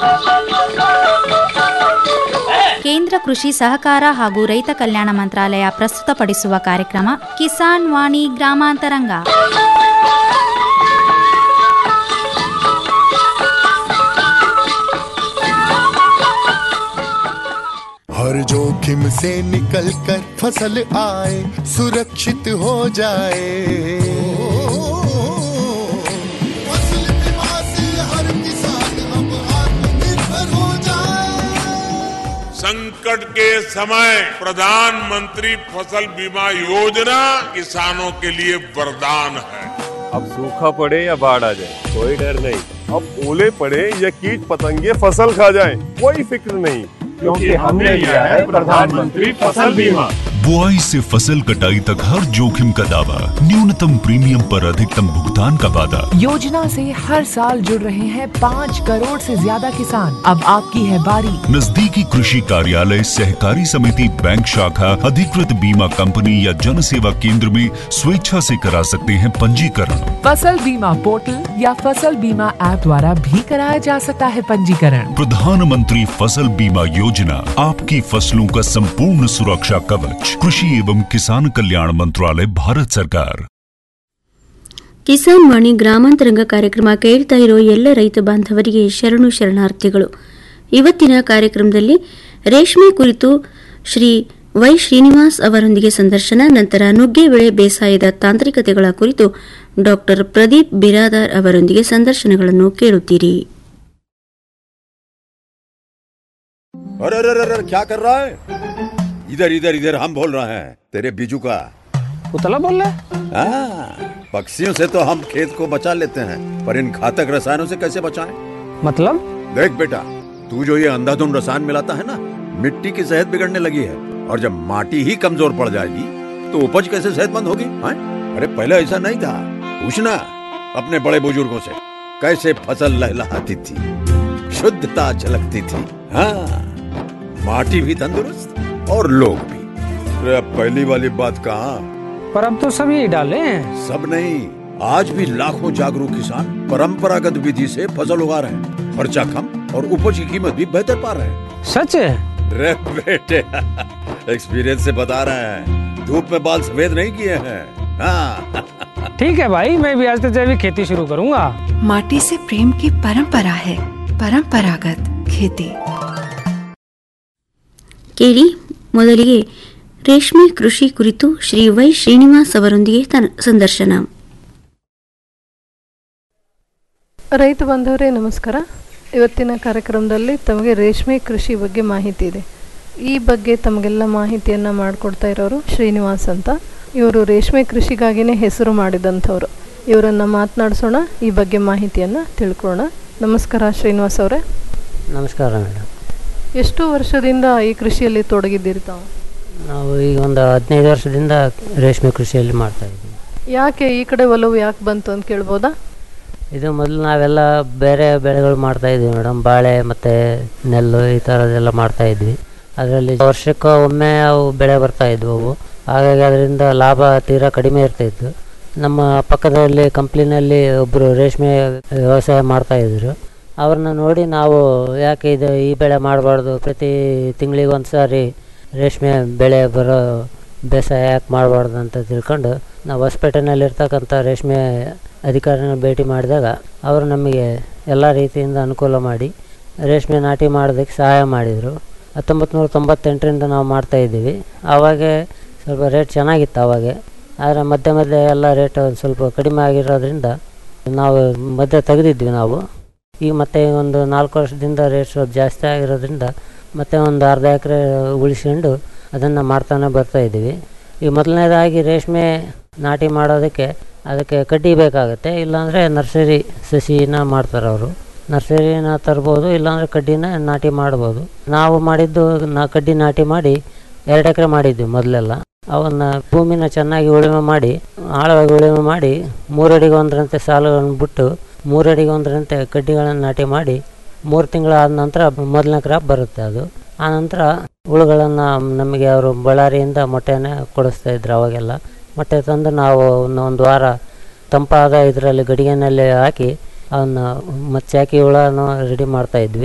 ಕೇಂದ್ರ ಕೃಷಿ ಸಹಕಾರ ಹಾಗೂ ರೈತ ಕಲ್ಯಾಣ ಮಂತ್ರಾಲಯ ಪ್ರಸ್ತುತಪಡಿಸುವ ಕಾರ್ಯಕ್ರಮ ಕಿಸಾನ್ ವಾಣಿ ಗ್ರಾಮಾಂತರಂಗ हर जोखिम से निकल कर फसल आए सुरक्षित हो जाए फसल बीमा से हर किसान अब आत्मनिर्भर हो जाए संकट के समय प्रधानमंत्री फसल बीमा योजना किसानों के लिए वरदान है अब सूखा पड़े या बाढ़ आ जाए कोई डर नहीं अब ओले पड़े या कीट पतंगे फसल खा जाए कोई फिक्र नहीं क्योंकि हमने लिया है प्रधानमंत्री फसल बीमा बुआई से फसल कटाई तक हर जोखिम का दावा न्यूनतम प्रीमियम पर अधिकतम भुगतान का वादा योजना से हर साल जुड़ रहे हैं पाँच करोड़ से ज्यादा किसान अब आपकी है बारी नजदीकी कृषि कार्यालय सहकारी समिति बैंक शाखा अधिकृत बीमा कंपनी या जन सेवा केंद्र में स्वेच्छा से करा सकते हैं पंजीकरण फसल बीमा पोर्टल या फसल बीमा ऐप द्वारा भी कराया जा सकता है पंजीकरण प्रधानमंत्री फसल बीमा योजना आपकी फसलों का संपूर्ण सुरक्षा कवच कृषि एवं किसान कल्याण मंत्रालय भारत सरकार ಕಿಸಾನ್ ವಾಣಿ ಗ್ರಾಮಾಂತರಂಗ ಕಾರ್ಯಕ್ರಮ ಕೇಳ್ತಾ ಇರೋ ಎಲ್ಲ ರೈತ ಬಾಂಧವರಿಗೆ ಶರಣು ಶರಣಾರ್ಥಿಗಳು ಇವತ್ತಿನ ಕಾರ್ಯಕ್ರಮದಲ್ಲಿ ರೇಷ್ಮೆ ಕುರಿತು ಶ್ರೀ ವೈ ಶ್ರೀನಿವಾಸ್ ಅವರೊಂದಿಗೆ ಸಂದರ್ಶನ ನಂತರ ನುಗ್ಗೆ ಬೆಳೆ ಬೇಸಾಯದ ತಾಂತ್ರಿಕತೆಗಳ ಕುರಿತು ಡಾಕ್ಟರ್ ಪ್ರದೀಪ್ ಬಿರಾದಾರ್ ಅವರೊಂದಿಗೆ ಸಂದರ್ಶನಗಳನ್ನು ಕೇಳುತ್ತೀರಿ अरे अरे अरे अरे, क्या कर रहा है इधर इधर इधर हम बोल रहे हैं तेरे बीजू का उतला बोल रहा है हाँ, पक्षियों से तो हम खेत को बचा लेते हैं पर इन घातक रसायनों से कैसे बचाएं? मतलब देख बेटा तू जो ये अंधाधुंध रसायन मिलाता है ना मिट्टी की सेहत बिगड़ने लगी है और जब माटी ही कमजोर पड़ जाएगी तो उपज कैसे सेहतमंद होगी हाँ? अरे पहले ऐसा नहीं था पूछना अपने बड़े बुजुर्गों से कैसे फसल लहलहाती थी शुद्धता झलकती थी हाँ माटी भी तंदुरुस्त और लोग भी अरे अब पहली वाली बात कहाँ पर अब तो सभी डाले हैं सब नहीं आज भी लाखों जागरूक किसान परंपरागत विधि से फसल उगा रहे हैं खर्चा कम और उपज की कीमत भी बेहतर पा रहे हैं सच है रे बेटे एक्सपीरियंस से बता रहे हैं धूप में बाल सफेद नहीं किए हैं हाँ ठीक है भाई मैं भी आज से जैविक खेती शुरू करूंगा माटी से प्रेम की परंपरा है परंपरागत खेती ಕೇಳಿ ಮೊದಲಿಗೆ ರೇಷ್ಮೆ ಕೃಷಿ ಕುರಿತು ಶ್ರೀ ವೈ ಶ್ರೀನಿವಾಸ್ ಅವರೊಂದಿಗೆ ತನ- ಸಂದರ್ಶನ ರೈತ ಬಾಂಧವರೇ ನಮಸ್ಕಾರ ಇವತ್ತಿನ ಕಾರ್ಯಕ್ರಮದಲ್ಲಿ ತಮಗೆ ರೇಷ್ಮೆ ಕೃಷಿ ಬಗ್ಗೆ ಮಾಹಿತಿ ಇದೆ ಈ ಬಗ್ಗೆ ತಮಗೆಲ್ಲ ಮಾಹಿತಿಯನ್ನು ಮಾಡಿಕೊಡ್ತಾ ಇರೋರು ಶ್ರೀನಿವಾಸ್ ಅಂತ ಇವರು ರೇಷ್ಮೆ ಕೃಷಿಗಾಗಿನೇ ಹೆಸರು ಮಾಡಿದಂಥವ್ರು ಇವರನ್ನು ಮಾತನಾಡಿಸೋಣ ಈ ಬಗ್ಗೆ ಮಾಹಿತಿಯನ್ನು ತಿಳ್ಕೊಳ್ಳೋಣ ನಮಸ್ಕಾರ ಶ್ರೀನಿವಾಸ್ ಅವರೇ ನಮಸ್ಕಾರ ಮೇಡಮ್ ಎಷ್ಟು ವರ್ಷದಿಂದ ಈ ಕೃಷಿಯಲ್ಲಿ ತೊಡಗಿದ್ದೀರಿ ತಾವು ನಾವು ಈಗ ಒಂದು ಹದಿನೈದು ವರ್ಷದಿಂದ ರೇಷ್ಮೆ ಕೃಷಿಯಲ್ಲಿ ಮಾಡ್ತಾ ಇದ್ದೀವಿ ಯಾಕೆ ಈ ಕಡೆ ಒಲವು ಯಾಕೆ ಬಂತು ಅಂತ ಕೇಳ್ಬೋದಾ ಇದು ಮೊದಲು ನಾವೆಲ್ಲ ಬೇರೆ ಬೆಳೆಗಳು ಮಾಡ್ತಾ ಇದ್ವಿ ಮೇಡಮ್ ಬಾಳೆ ಮತ್ತು ನೆಲ್ಲು ಈ ಥರದ್ದೆಲ್ಲ ಮಾಡ್ತಾ ಇದ್ವಿ ಅದರಲ್ಲಿ ವರ್ಷಕ್ಕೆ ಒಮ್ಮೆ ಅವು ಬೆಳೆ ಬರ್ತಾ ಇದ್ವು ಅವು ಹಾಗಾಗಿ ಅದರಿಂದ ಲಾಭ ತೀರಾ ಕಡಿಮೆ ಇರ್ತಾಯಿತ್ತು ನಮ್ಮ ಪಕ್ಕದಲ್ಲಿ ಕಂಪ್ನಿನಲ್ಲಿ ಒಬ್ಬರು ರೇಷ್ಮೆ ವ್ಯವಸಾಯ ಮಾಡ್ತಾಯಿದ್ರು ಅವ್ರನ್ನ ನೋಡಿ ನಾವು ಯಾಕೆ ಇದು ಈ ಬೆಳೆ ಮಾಡಬಾರ್ದು ಪ್ರತಿ ತಿಂಗಳಿಗೆ ಒಂದು ಸಾರಿ ರೇಷ್ಮೆ ಬೆಳೆ ಬರೋ ಬೇಸಾಯ ಯಾಕೆ ಮಾಡಬಾರ್ದು ಅಂತ ತಿಳ್ಕೊಂಡು ನಾವು ಹೊಸಪೇಟೆನಲ್ಲಿರ್ತಕ್ಕಂಥ ರೇಷ್ಮೆ ಅಧಿಕಾರಿನ ಭೇಟಿ ಮಾಡಿದಾಗ ಅವರು ನಮಗೆ ಎಲ್ಲ ರೀತಿಯಿಂದ ಅನುಕೂಲ ಮಾಡಿ ರೇಷ್ಮೆ ನಾಟಿ ಮಾಡೋದಕ್ಕೆ ಸಹಾಯ ಮಾಡಿದರು ಹತ್ತೊಂಬತ್ತು ನೂರ ತೊಂಬತ್ತೆಂಟರಿಂದ ನಾವು ಮಾಡ್ತಾಯಿದ್ದೀವಿ ಆವಾಗೆ ಸ್ವಲ್ಪ ರೇಟ್ ಚೆನ್ನಾಗಿತ್ತು ಆವಾಗೆ ಆದರೆ ಮಧ್ಯೆ ಮಧ್ಯೆ ಎಲ್ಲ ರೇಟ್ ಒಂದು ಸ್ವಲ್ಪ ಕಡಿಮೆ ಆಗಿರೋದ್ರಿಂದ ನಾವು ಮಧ್ಯೆ ತೆಗೆದಿದ್ವಿ ನಾವು ಈಗ ಮತ್ತೆ ಒಂದು ನಾಲ್ಕು ವರ್ಷದಿಂದ ರೇಟ್ ಸ್ವಲ್ಪ ಜಾಸ್ತಿ ಆಗಿರೋದ್ರಿಂದ ಮತ್ತೆ ಒಂದು ಅರ್ಧ ಎಕರೆ ಉಳಿಸ್ಕೊಂಡು ಅದನ್ನು ಮಾಡ್ತಾನೆ ಬರ್ತಾ ಇದ್ದೀವಿ ಈಗ ಮೊದಲನೇದಾಗಿ ರೇಷ್ಮೆ ನಾಟಿ ಮಾಡೋದಕ್ಕೆ ಅದಕ್ಕೆ ಕಡ್ಡಿ ಬೇಕಾಗುತ್ತೆ ಇಲ್ಲಾಂದರೆ ನರ್ಸರಿ ಸಸಿನ ಮಾಡ್ತಾರೆ ಅವರು ನರ್ಸರಿನ ತರ್ಬೋದು ಇಲ್ಲಾಂದರೆ ಕಡ್ಡಿನ ನಾಟಿ ಮಾಡ್ಬೋದು ನಾವು ಮಾಡಿದ್ದು ನಾ ಕಡ್ಡಿ ನಾಟಿ ಮಾಡಿ ಎರಡು ಎಕರೆ ಮಾಡಿದ್ವಿ ಮೊದಲೆಲ್ಲ ಅವನ್ನ ಭೂಮಿನ ಚೆನ್ನಾಗಿ ಉಳುಮೆ ಮಾಡಿ ಆಳವಾಗಿ ಉಳುಮೆ ಮಾಡಿ ಮೂರಡಿಗೆ ಒಂದರಂತೆ ಸಾಲುಗಳನ್ನು ಬಿಟ್ಟು ಮೂರಡಿಗೆ ಒಂದರಂತೆ ಕಡ್ಡಿಗಳನ್ನು ನಾಟಿ ಮಾಡಿ ಮೂರು ತಿಂಗಳಾದ ನಂತರ ಮೊದಲನೇ ಕ್ರಾಪ್ ಬರುತ್ತೆ ಅದು ಆ ನಂತರ ಹುಳುಗಳನ್ನು ನಮಗೆ ಅವರು ಬಳ್ಳಾರಿಯಿಂದ ಮೊಟ್ಟೆನೇ ಕೊಡಿಸ್ತಾ ಇದ್ರು ಅವಾಗೆಲ್ಲ ಮೊಟ್ಟೆ ತಂದು ನಾವು ಒಂದು ಒಂದು ವಾರ ತಂಪಾದ ಇದರಲ್ಲಿ ಗಡಿಗೆನಲ್ಲಿ ಹಾಕಿ ಅವನ್ನ ಮಚ್ಚಿ ಹಾಕಿ ಹುಳನ ರೆಡಿ ಮಾಡ್ತಾ ಇದ್ವಿ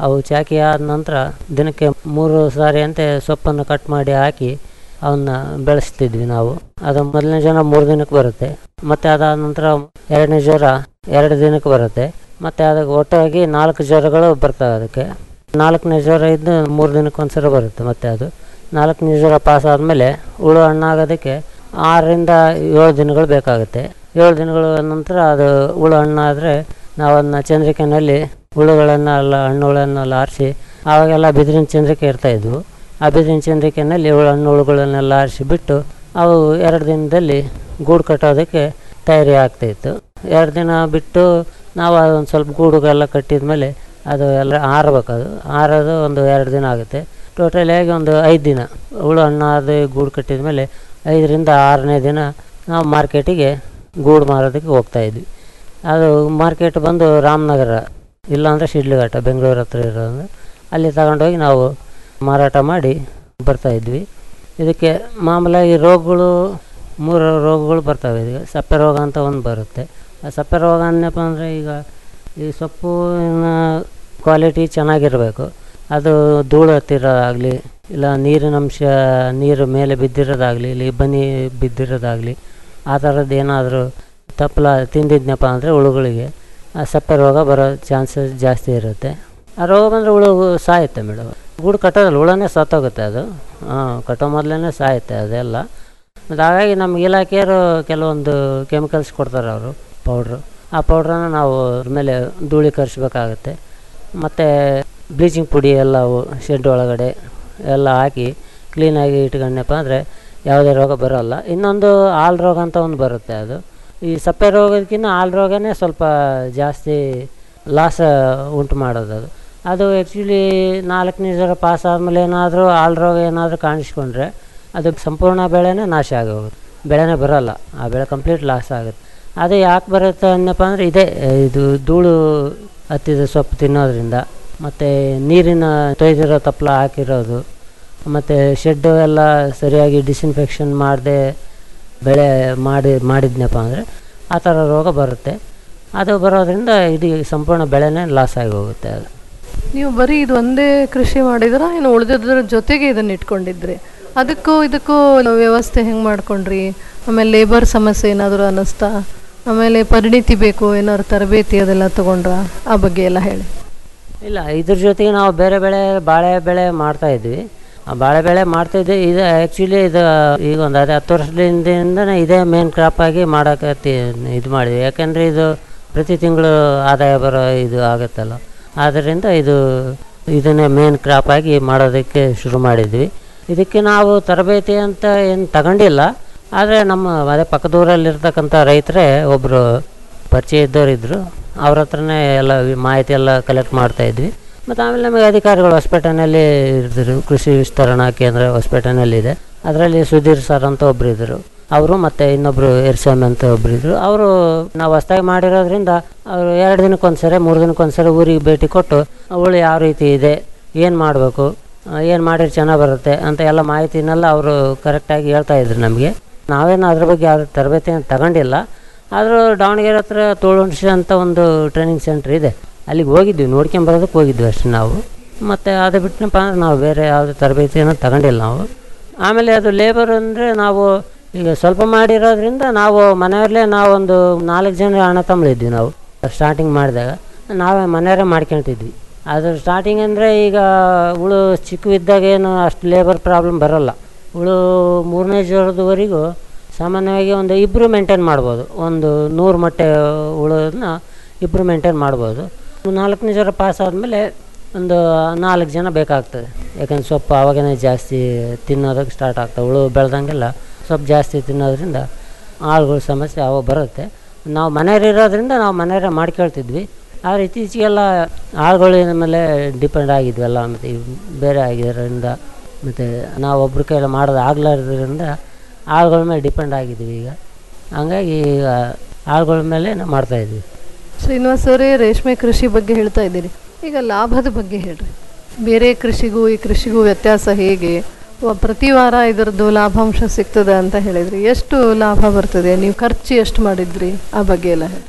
ಅವು ಚಾಕಿ ಆದ ನಂತರ ದಿನಕ್ಕೆ ಮೂರು ಸಾರಿ ಅಂತೆ ಸೊಪ್ಪನ್ನು ಕಟ್ ಮಾಡಿ ಹಾಕಿ ಅವನ್ನ ಬೆಳೆಸ್ತಿದ್ವಿ ನಾವು ಅದು ಮೊದಲನೇ ಜ್ವರ ಮೂರು ದಿನಕ್ಕೆ ಬರುತ್ತೆ ಮತ್ತು ಅದಾದ ನಂತರ ಎರಡನೇ ಜ್ವರ ಎರಡು ದಿನಕ್ಕೆ ಬರುತ್ತೆ ಮತ್ತು ಅದಕ್ಕೆ ಒಟ್ಟಾಗಿ ನಾಲ್ಕು ಜ್ವರಗಳು ಬರ್ತವೆ ಅದಕ್ಕೆ ನಾಲ್ಕನೇ ಜ್ವರ ಇದ್ದು ಮೂರು ದಿನಕ್ಕೆ ಒಂದ್ಸಲ ಬರುತ್ತೆ ಮತ್ತು ಅದು ನಾಲ್ಕನೇ ಜ್ವರ ಪಾಸ್ ಆದಮೇಲೆ ಹುಳು ಹಣ್ಣಾಗೋದಕ್ಕೆ ಆರರಿಂದ ಏಳು ದಿನಗಳು ಬೇಕಾಗುತ್ತೆ ಏಳು ದಿನಗಳ ನಂತರ ಅದು ಹುಳು ಹಣ್ಣಾದರೆ ನಾವು ಅದನ್ನ ಚಂದ್ರಿಕೆನಲ್ಲಿ ಹುಳುಗಳನ್ನೆಲ್ಲ ಹಣ್ಣುಗಳನ್ನೆಲ್ಲ ಆರಿಸಿ ಆವಾಗೆಲ್ಲ ಬಿದಿರಿನ ಚಂದ್ರಿಕೆ ಇರ್ತಾಯಿದ್ವು ಆ ಬಿದಿರಿನ ಚಂದ್ರಿಕೆನಲ್ಲಿ ಹುಳು ಹಣ್ಣು ಹುಳುಗಳನ್ನೆಲ್ಲ ಆರಿಸಿ ಬಿಟ್ಟು ಅವು ಎರಡು ದಿನದಲ್ಲಿ ಗೂಡು ಕಟ್ಟೋದಕ್ಕೆ ತಯಾರಿ ಆಗ್ತಾಯಿತ್ತು ಎರಡು ದಿನ ಬಿಟ್ಟು ನಾವು ಅದೊಂದು ಸ್ವಲ್ಪ ಗೂಡುಗೆಲ್ಲ ಕಟ್ಟಿದ ಮೇಲೆ ಅದು ಎಲ್ಲ ಆರಬೇಕು ಅದು ಆರೋದು ಒಂದು ಎರಡು ದಿನ ಆಗುತ್ತೆ ಟೋಟಲಿಯಾಗಿ ಒಂದು ಐದು ದಿನ ಹುಳು ಹಣ್ಣಾದ ಗೂಡು ಕಟ್ಟಿದ ಮೇಲೆ ಐದರಿಂದ ಆರನೇ ದಿನ ನಾವು ಮಾರ್ಕೆಟಿಗೆ ಗೂಡು ಮಾರೋದಕ್ಕೆ ಹೋಗ್ತಾಯಿದ್ವಿ ಅದು ಮಾರ್ಕೆಟ್ ಬಂದು ರಾಮನಗರ ಇಲ್ಲಾಂದರೆ ಶಿಡ್ಲಘಟ್ಟ ಬೆಂಗಳೂರು ಹತ್ರ ಇರೋದು ಅಲ್ಲಿ ತಗೊಂಡೋಗಿ ನಾವು ಮಾರಾಟ ಮಾಡಿ ಬರ್ತಾಯಿದ್ವಿ ಇದಕ್ಕೆ ಮಾಮೂಲಾಗಿ ರೋಗಗಳು ಮೂರು ರೋಗಗಳು ಬರ್ತವೆ ಇದಕ್ಕೆ ಸಪ್ಪೆ ರೋಗ ಅಂತ ಒಂದು ಬರುತ್ತೆ ಆ ಸಪ್ಪೆ ರೋಗ ಅನ್ನಪ್ಪ ಅಂದರೆ ಈಗ ಈ ಸೊಪ್ಪಿನ ಕ್ವಾಲಿಟಿ ಚೆನ್ನಾಗಿರಬೇಕು ಅದು ಧೂಳು ಹತ್ತಿರೋದಾಗಲಿ ಇಲ್ಲ ನೀರಿನ ಅಂಶ ನೀರು ಮೇಲೆ ಬಿದ್ದಿರೋದಾಗಲಿ ಇಲ್ಲಿ ಇಬ್ಬನಿ ಬಿದ್ದಿರೋದಾಗಲಿ ಆ ಥರದ್ದು ಏನಾದರೂ ತಪ್ಪಲ ತಿಂದಿದ್ನಪ್ಪ ಅಂದರೆ ಹುಳುಗಳಿಗೆ ಆ ಸಪ್ಪೆ ರೋಗ ಬರೋ ಚಾನ್ಸಸ್ ಜಾಸ್ತಿ ಇರುತ್ತೆ ಆ ರೋಗ ಬಂದರೆ ಹುಳು ಸಾಯುತ್ತೆ ಮೇಡಮ್ ಗೂಡು ಕಟ್ಟೋದಲ್ಲ ಹುಳನೇ ಸತ್ತೋಗುತ್ತೆ ಅದು ಹಾಂ ಕಟ್ಟೋ ಮೊದಲೇ ಸಾಯುತ್ತೆ ಅದೆಲ್ಲ ಮತ್ತು ಹಾಗಾಗಿ ನಮ್ಗೆ ಇಲಾಖೆಯವರು ಕೆಲವೊಂದು ಕೆಮಿಕಲ್ಸ್ ಕೊಡ್ತಾರೆ ಅವರು ಪೌಡ್ರು ಆ ಪೌಡ್ರನ್ನ ನಾವು ಅದ್ರ ಮೇಲೆ ಧೂಳಿ ಕರಿಸ್ಬೇಕಾಗತ್ತೆ ಮತ್ತು ಬ್ಲೀಚಿಂಗ್ ಪುಡಿ ಎಲ್ಲವು ಶೆಡ್ ಒಳಗಡೆ ಎಲ್ಲ ಹಾಕಿ ಕ್ಲೀನಾಗಿ ಇಟ್ಕೊಂಡಪ್ಪ ಅಂದರೆ ಯಾವುದೇ ರೋಗ ಬರೋಲ್ಲ ಇನ್ನೊಂದು ಹಾಲು ರೋಗ ಅಂತ ಒಂದು ಬರುತ್ತೆ ಅದು ಈ ಸಪ್ಪೆ ರೋಗದಕ್ಕಿಂತ ಹಾಲು ರೋಗನೇ ಸ್ವಲ್ಪ ಜಾಸ್ತಿ ಲಾಸ ಉಂಟು ಮಾಡೋದು ಅದು ಅದು ಆ್ಯಕ್ಚುಲಿ ನಾಲ್ಕನೇ ಜ್ವರ ಪಾಸ್ ಆದಮೇಲೆ ಏನಾದರೂ ಹಾಲು ರೋಗ ಏನಾದರೂ ಕಾಣಿಸ್ಕೊಂಡ್ರೆ ಅದು ಸಂಪೂರ್ಣ ಬೆಳೆನೇ ನಾಶ ಆಗೋಗುತ್ತೆ ಬೆಳೆನೇ ಬರೋಲ್ಲ ಆ ಬೆಳೆ ಕಂಪ್ಲೀಟ್ ಲಾಸ್ ಆಗುತ್ತೆ ಅದು ಯಾಕೆ ಬರುತ್ತೆ ಅನ್ನಪ್ಪ ಅಂದರೆ ಇದೇ ಇದು ಧೂಳು ಹತ್ತಿದ ಸೊಪ್ಪು ತಿನ್ನೋದ್ರಿಂದ ಮತ್ತು ನೀರಿನ ತೊಯ್ದಿರೋ ತಪ್ಪಲ ಹಾಕಿರೋದು ಮತ್ತು ಶೆಡ್ಡು ಎಲ್ಲ ಸರಿಯಾಗಿ ಡಿಸ್ಇನ್ಫೆಕ್ಷನ್ ಮಾಡದೆ ಬೆಳೆ ಮಾಡಿ ಮಾಡಿದ್ನಪ್ಪ ಅಂದರೆ ಆ ಥರ ರೋಗ ಬರುತ್ತೆ ಅದು ಬರೋದ್ರಿಂದ ಇಡೀ ಸಂಪೂರ್ಣ ಬೆಳೆನೇ ಲಾಸ್ ಆಗಿ ಹೋಗುತ್ತೆ ಅದು ನೀವು ಬರೀ ಇದು ಒಂದೇ ಕೃಷಿ ಮಾಡಿದ್ರ ಏನು ಉಳಿದಿದ್ರ ಜೊತೆಗೆ ಇದನ್ನ ಇಟ್ಕೊಂಡಿದ್ರಿ ಅದಕ್ಕೂ ಇದಕ್ಕೂ ವ್ಯವಸ್ಥೆ ಹೆಂಗೆ ಮಾಡ್ಕೊಂಡ್ರಿ ಆಮೇಲೆ ಲೇಬರ್ ಸಮಸ್ಯೆ ಏನಾದರೂ ಅನ್ನಿಸ್ತಾ ಆಮೇಲೆ ಪರಿಣಿತಿ ಬೇಕು ಏನಾದ್ರು ತರಬೇತಿ ಅದೆಲ್ಲ ತಗೊಂಡ್ರ ಆ ಬಗ್ಗೆ ಎಲ್ಲ ಹೇಳಿ ಇಲ್ಲ ಇದ್ರ ಜೊತೆಗೆ ನಾವು ಬೇರೆ ಬೆಳೆ ಬಾಳೆ ಬೆಳೆ ಮಾಡ್ತಾ ಇದ್ವಿ ಆ ಬಾಳೆ ಬೆಳೆ ಮಾಡ್ತಾಯಿದ್ವಿ ಇದು ಆ್ಯಕ್ಚುಲಿ ಇದು ಈಗ ಒಂದು ಅದೇ ಹತ್ತು ವರ್ಷದಿಂದನೇ ಇದೇ ಮೇನ್ ಕ್ರಾಪ್ ಆಗಿ ಮಾಡೋಕೆ ಇದು ಮಾಡಿದ್ವಿ ಯಾಕಂದರೆ ಇದು ಪ್ರತಿ ತಿಂಗಳು ಆದಾಯ ಬರೋ ಇದು ಆಗುತ್ತಲ್ಲ ಆದ್ದರಿಂದ ಇದು ಇದನ್ನೇ ಮೇನ್ ಕ್ರಾಪ್ ಆಗಿ ಮಾಡೋದಕ್ಕೆ ಶುರು ಮಾಡಿದ್ವಿ ಇದಕ್ಕೆ ನಾವು ತರಬೇತಿ ಅಂತ ಏನು ತಗೊಂಡಿಲ್ಲ ಆದರೆ ನಮ್ಮ ಅದೇ ಪಕ್ಕದೂರಲ್ಲಿರ್ತಕ್ಕಂಥ ರೈತರೇ ಒಬ್ಬರು ಪರಿಚಯ ಇದ್ದವರಿದ್ದರು ಅವ್ರ ಹತ್ರನೇ ಎಲ್ಲ ವಿ- ಮಾಹಿತಿ ಎಲ್ಲ ಕಲೆಕ್ಟ್ ಮಾಡ್ತಾಯಿದ್ವಿ ಮತ್ತು ಆಮೇಲೆ ನಮಗೆ ಅಧಿಕಾರಿಗಳು ಹೊಸಪೇಟೆನಲ್ಲಿ ಇದ್ದರು ಕೃಷಿ ವಿಸ್ತರಣಾ ಕೇಂದ್ರ ಹೊಸಪೇಟೆನಲ್ಲಿದೆ ಅದರಲ್ಲಿ ಸುಧೀರ್ ಸರ್ ಅಂತ ಒಬ್ಬರು ಇದ್ದರು ಅವರು ಮತ್ತು ಇನ್ನೊಬ್ಬರು ಎರ್ಸ್ವಾಮಿ ಅಂತ ಒಬ್ಬರು ಇದ್ದರು ಅವರು ನಾವು ಹೊಸ್ದಾಗಿ ಮಾಡಿರೋದ್ರಿಂದ ಅವರು ಎರಡು ದಿನಕ್ಕೊಂದ್ಸರಿ ಮೂರು ದಿನಕ್ಕೊಂದ್ಸರಿ ಊರಿಗೆ ಭೇಟಿ ಕೊಟ್ಟು ಹುಳು ಯಾವ ರೀತಿ ಇದೆ ಏನು ಮಾಡಬೇಕು ಏನು ಮಾಡಿದ್ರೆ ಚೆನ್ನಾಗಿ ಬರುತ್ತೆ ಅಂತ ಎಲ್ಲ ಮಾಹಿತಿನೆಲ್ಲ ಅವರು ಕರೆಕ್ಟಾಗಿ ಹೇಳ್ತಾ ಇದ್ರು ನಮಗೆ ನಾವೇನು ಅದ್ರ ಬಗ್ಗೆ ಯಾವ್ದು ತರಬೇತಿಯನ್ನು ತಗೊಂಡಿಲ್ಲ ಆದರೂ ದಾವಣಗೆರೆ ಹತ್ರ ತೋಳುಂಡ್ಸಿ ಅಂತ ಒಂದು ಟ್ರೈನಿಂಗ್ ಸೆಂಟ್ರ್ ಇದೆ ಅಲ್ಲಿಗೆ ಹೋಗಿದ್ವಿ ನೋಡ್ಕೊಂಬರೋದಕ್ಕೆ ಹೋಗಿದ್ವಿ ಅಷ್ಟೇ ನಾವು ಮತ್ತು ಅದು ಬಿಟ್ಟನಪ್ಪ ಅಂದ್ರೆ ನಾವು ಬೇರೆ ಯಾವುದೇ ತರಬೇತಿಯನ್ನು ತಗೊಂಡಿಲ್ಲ ನಾವು ಆಮೇಲೆ ಅದು ಲೇಬರ್ ಅಂದರೆ ನಾವು ಈಗ ಸ್ವಲ್ಪ ಮಾಡಿರೋದ್ರಿಂದ ನಾವು ಮನೆಯಲ್ಲೇ ನಾವೊಂದು ನಾಲ್ಕು ಜನ ಅಣ್ಣ ತಮ್ಮಳಿದ್ವಿ ನಾವು ಸ್ಟಾರ್ಟಿಂಗ್ ಮಾಡಿದಾಗ ನಾವೇ ಮನೆಯವರೇ ಮಾಡ್ಕೊಳ್ತಿದ್ವಿ ಅದು ಸ್ಟಾರ್ಟಿಂಗ್ ಅಂದರೆ ಈಗ ಹುಳು ಚಿಕ್ಕವಿದ್ದಾಗ ಏನು ಅಷ್ಟು ಲೇಬರ್ ಪ್ರಾಬ್ಲಮ್ ಬರೋಲ್ಲ ಹುಳು ಮೂರನೇ ಜ್ವರದವರೆಗೂ ಸಾಮಾನ್ಯವಾಗಿ ಒಂದು ಇಬ್ಬರು ಮೇಂಟೈನ್ ಮಾಡ್ಬೋದು ಒಂದು ನೂರು ಮೊಟ್ಟೆ ಹುಳನ್ನ ಇಬ್ಬರು ಮೇಂಟೈನ್ ಮಾಡ್ಬೋದು ನಾಲ್ಕನೇ ಜ್ವರ ಪಾಸ್ ಆದಮೇಲೆ ಒಂದು ನಾಲ್ಕು ಜನ ಬೇಕಾಗ್ತದೆ ಯಾಕಂದ್ರೆ ಸೊಪ್ಪು ಆವಾಗನೇ ಜಾಸ್ತಿ ತಿನ್ನೋದಕ್ಕೆ ಸ್ಟಾರ್ಟ್ ಆಗ್ತವೆ ಹುಳು ಬೆಳೆದಂಗೆಲ್ಲ ಸೊಪ್ಪು ಜಾಸ್ತಿ ತಿನ್ನೋದ್ರಿಂದ ಆಳುಗಳ ಸಮಸ್ಯೆ ಅವಾಗ ಬರುತ್ತೆ ನಾವು ಮನೆಯಲ್ಲಿರೋದ್ರಿಂದ ನಾವು ಮನೆಯವರೇ ಮಾಡ್ಕೊಳ್ತಿದ್ವಿ ಆದರೆ ಇತ್ತೀಚೆಗೆಲ್ಲ ಆಳುಗಳ ಮೇಲೆ ಡಿಪೆಂಡ್ ಆಗಿದ್ವಲ್ಲ ಮತ್ತು ಈ ಬೇರೆ ಆಗಿರೋದ್ರಿಂದ ಮತ್ತು ನಾವು ಒಬ್ರ ಕೈಯಲ್ಲಿ ಮಾಡೋದು ಆಗ್ಲಾರ್ದ್ರಿಂದ ಆಳುಗಳ ಮೇಲೆ ಡಿಪೆಂಡ್ ಆಗಿದ್ವಿ ಈಗ ಹಂಗಾಗಿ ಈಗ ಆಳುಗಳ ಮೇಲೆ ನಾವು ಮಾಡ್ತಾಯಿದ್ವಿ ಶ್ರೀನಿವಾಸ್ ಅವರೇ ರೇಷ್ಮೆ ಕೃಷಿ ಬಗ್ಗೆ ಹೇಳ್ತಾ ಇದ್ದೀರಿ ಈಗ ಲಾಭದ ಬಗ್ಗೆ ಹೇಳ್ರಿ ಬೇರೆ ಕೃಷಿಗೂ ಈ ಕೃಷಿಗೂ ವ್ಯತ್ಯಾಸ ಹೇಗೆ ವ- ಪ್ರತಿ ವಾರ ಇದರದ್ದು ಲಾಭಾಂಶ ಸಿಗ್ತದೆ ಅಂತ ಹೇಳಿದ್ರಿ ಎಷ್ಟು ಲಾಭ ಬರ್ತದೆ ನೀವು ಖರ್ಚು ಎಷ್ಟು ಮಾಡಿದ್ರಿ ಆ ಬಗ್ಗೆ ಎಲ್ಲ ಹೇಳಿ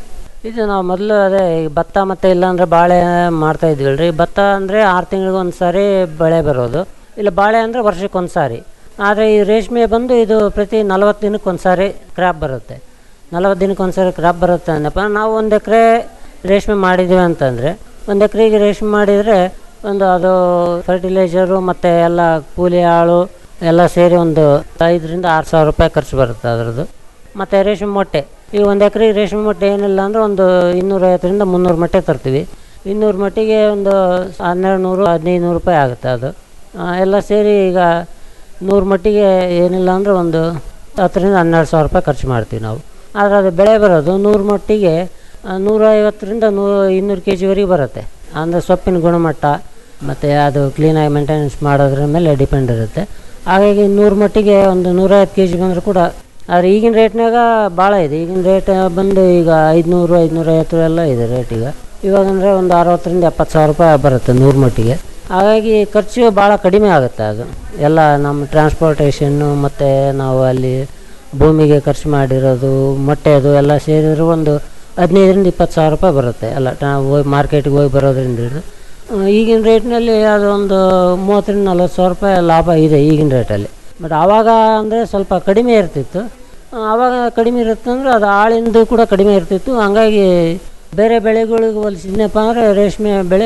ಇದು ನಾವು ಮೊದಲು ಅದೇ ಈ ಭತ್ತ ಮತ್ತು ಇಲ್ಲಾಂದ್ರೆ ಬಾಳೆ ಮಾಡ್ತಾ ಇದ್ವಿ ರೀ ಭತ್ತ ಅಂದರೆ ಆರು ತಿಂಗಳಿಗೆ ಒಂದು ಸಾರಿ ಬೆಳೆ ಬರೋದು ಇಲ್ಲ ಬಾಳೆ ಅಂದರೆ ವರ್ಷಕ್ಕೆ ಒಂದು ಸಾರಿ ಆದರೆ ಈ ರೇಷ್ಮೆ ಬಂದು ಇದು ಪ್ರತಿ ನಲವತ್ತು ದಿನಕ್ಕೆ ಒಂದು ಸಾರಿ ಕ್ರಾಪ್ ಬರುತ್ತೆ ನಲವತ್ತು ದಿನಕ್ಕೆ ಒಂದು ಸಾರಿ ಕ್ರಾಪ್ ಬರುತ್ತೆ ಅಂದಪ್ಪ ನಾವು ಒಂದು ಎಕರೆ ರೇಷ್ಮೆ ಮಾಡಿದ್ದೀವಿ ಅಂತಂದರೆ ಒಂದು ಎಕರೆಗೆ ರೇಷ್ಮೆ ಮಾಡಿದರೆ ಒಂದು ಅದು ಫರ್ಟಿಲೈಸರು ಮತ್ತು ಎಲ್ಲ ಕೂಲಿ ಆಳು ಎಲ್ಲ ಸೇರಿ ಒಂದು ಐದರಿಂದ ಆರು ಸಾವಿರ ರೂಪಾಯಿ ಖರ್ಚು ಬರುತ್ತೆ ಅದರದ್ದು ಮತ್ತು ರೇಷ್ಮೆ ಮೊಟ್ಟೆ ಈ ಒಂದು ಎಕರೆ ರೇಷ್ಮೆ ಮೊಟ್ಟೆ ಏನಿಲ್ಲ ಅಂದರೆ ಒಂದು ಇನ್ನೂರೈವತ್ತರಿಂದ ಮುನ್ನೂರು ಮೊಟ್ಟೆ ತರ್ತೀವಿ ಇನ್ನೂರು ಮೊಟ್ಟೆಗೆ ಒಂದು ಹನ್ನೆರಡು ನೂರು ಹದಿನೈದು ನೂರು ರೂಪಾಯಿ ಆಗುತ್ತೆ ಅದು ಆ, ಎಲ್ಲ ಸೇರಿ ಈಗ ನೂರು ಮಟ್ಟಿಗೆ ಏನಿಲ್ಲ ಅಂದರೆ ಒಂದು ಹತ್ತರಿಂದ ಹನ್ನೆರಡು ಸಾವಿರ ರೂಪಾಯಿ ಖರ್ಚು ಮಾಡ್ತೀವಿ ನಾವು ಆದರೆ ಅದು ಬೆಳೆ ಬರೋದು ನೂರು ಮಟ್ಟಿಗೆ ಆ, ನೂರ ಐವತ್ತರಿಂದ ನೂರು ಇನ್ನೂರು ಕೆ ಜಿವರೆಗೆ ಬರುತ್ತೆ ಅಂದರೆ ಸೊಪ್ಪಿನ ಗುಣಮಟ್ಟ ಮತ್ತು ಅದು ಕ್ಲೀನಾಗಿ ಮೇಂಟೆನೆನ್ಸ್ ಮಾಡೋದ್ರ ಮೇಲೆ ಡಿಪೆಂಡ್ ಇರುತ್ತೆ ಹಾಗಾಗಿ ನೂರು ಮಟ್ಟಿಗೆ ಒಂದು ನೂರೈವತ್ತು ಕೆ ಜಿ ಬಂದರೂ ಕೂಡ ಆದರೆ ಈಗಿನ ರೇಟ್ನಾಗ ಭಾಳ ಇದೆ ಈಗಿನ ರೇಟ್ ಬಂದು ಈಗ ಐದುನೂರು ಐದುನೂರೈವತ್ತು ಎಲ್ಲ ಇದೆ ರೇಟ್ ಈಗ ಇವಾಗ ಅಂದರೆ ಒಂದು ಅರವತ್ತರಿಂದ ಎಪ್ಪತ್ತು ಸಾವಿರ ರೂಪಾಯಿ ಬರುತ್ತೆ ನೂರು ಮಟ್ಟಿಗೆ ಹಾಗಾಗಿ ಖರ್ಚು ಭಾಳ ಕಡಿಮೆ ಆಗುತ್ತೆ ಅದು ಎಲ್ಲ ನಮ್ಮ ಟ್ರಾನ್ಸ್ಪೋರ್ಟೇಷನ್ನು ಮತ್ತು ನಾವು ಅಲ್ಲಿ ಭೂಮಿಗೆ ಖರ್ಚು ಮಾಡಿರೋದು ಮೊಟ್ಟೆದು ಎಲ್ಲ ಸೇರಿದ್ರು ಒಂದು ಹದಿನೈದರಿಂದ ಇಪ್ಪತ್ತು ಸಾವಿರ ರೂಪಾಯಿ ಬರುತ್ತೆ ಎಲ್ಲ ನಾವು ಹೋಗಿ ಮಾರ್ಕೆಟಿಗೆ ಹೋಗಿ ಬರೋದ್ರಿಂದ ಹಿಡಿದು ಆ, ಈಗಿನ ರೇಟ್ನಲ್ಲಿ ಅದು ಒಂದು ಮೂವತ್ತರಿಂದ ನಲ್ವತ್ತು ಸಾವಿರ ರೂಪಾಯಿ ಲಾಭ ಇದೆ ಈಗಿನ ರೇಟಲ್ಲಿ ಬಟ್ ಆವಾಗ ಅಂದರೆ ಸ್ವಲ್ಪ ಕಡಿಮೆ ಇರ್ತಿತ್ತು ಆ, ಆವಾಗ ಕಡಿಮೆ ಇರುತ್ತೆ ಅಂದರೆ ಅದು ಆಳಿಂದು ಕೂಡ ಕಡಿಮೆ ಇರ್ತಿತ್ತು ಹಂಗಾಗಿ ಬೇರೆ ಬೆಳೆಗಳಿಗೆ ಹೋಲಿಸಿದ್ನಪ್ಪ ಅಂದರೆ ರೇಷ್ಮೆ ಬೆಳೆ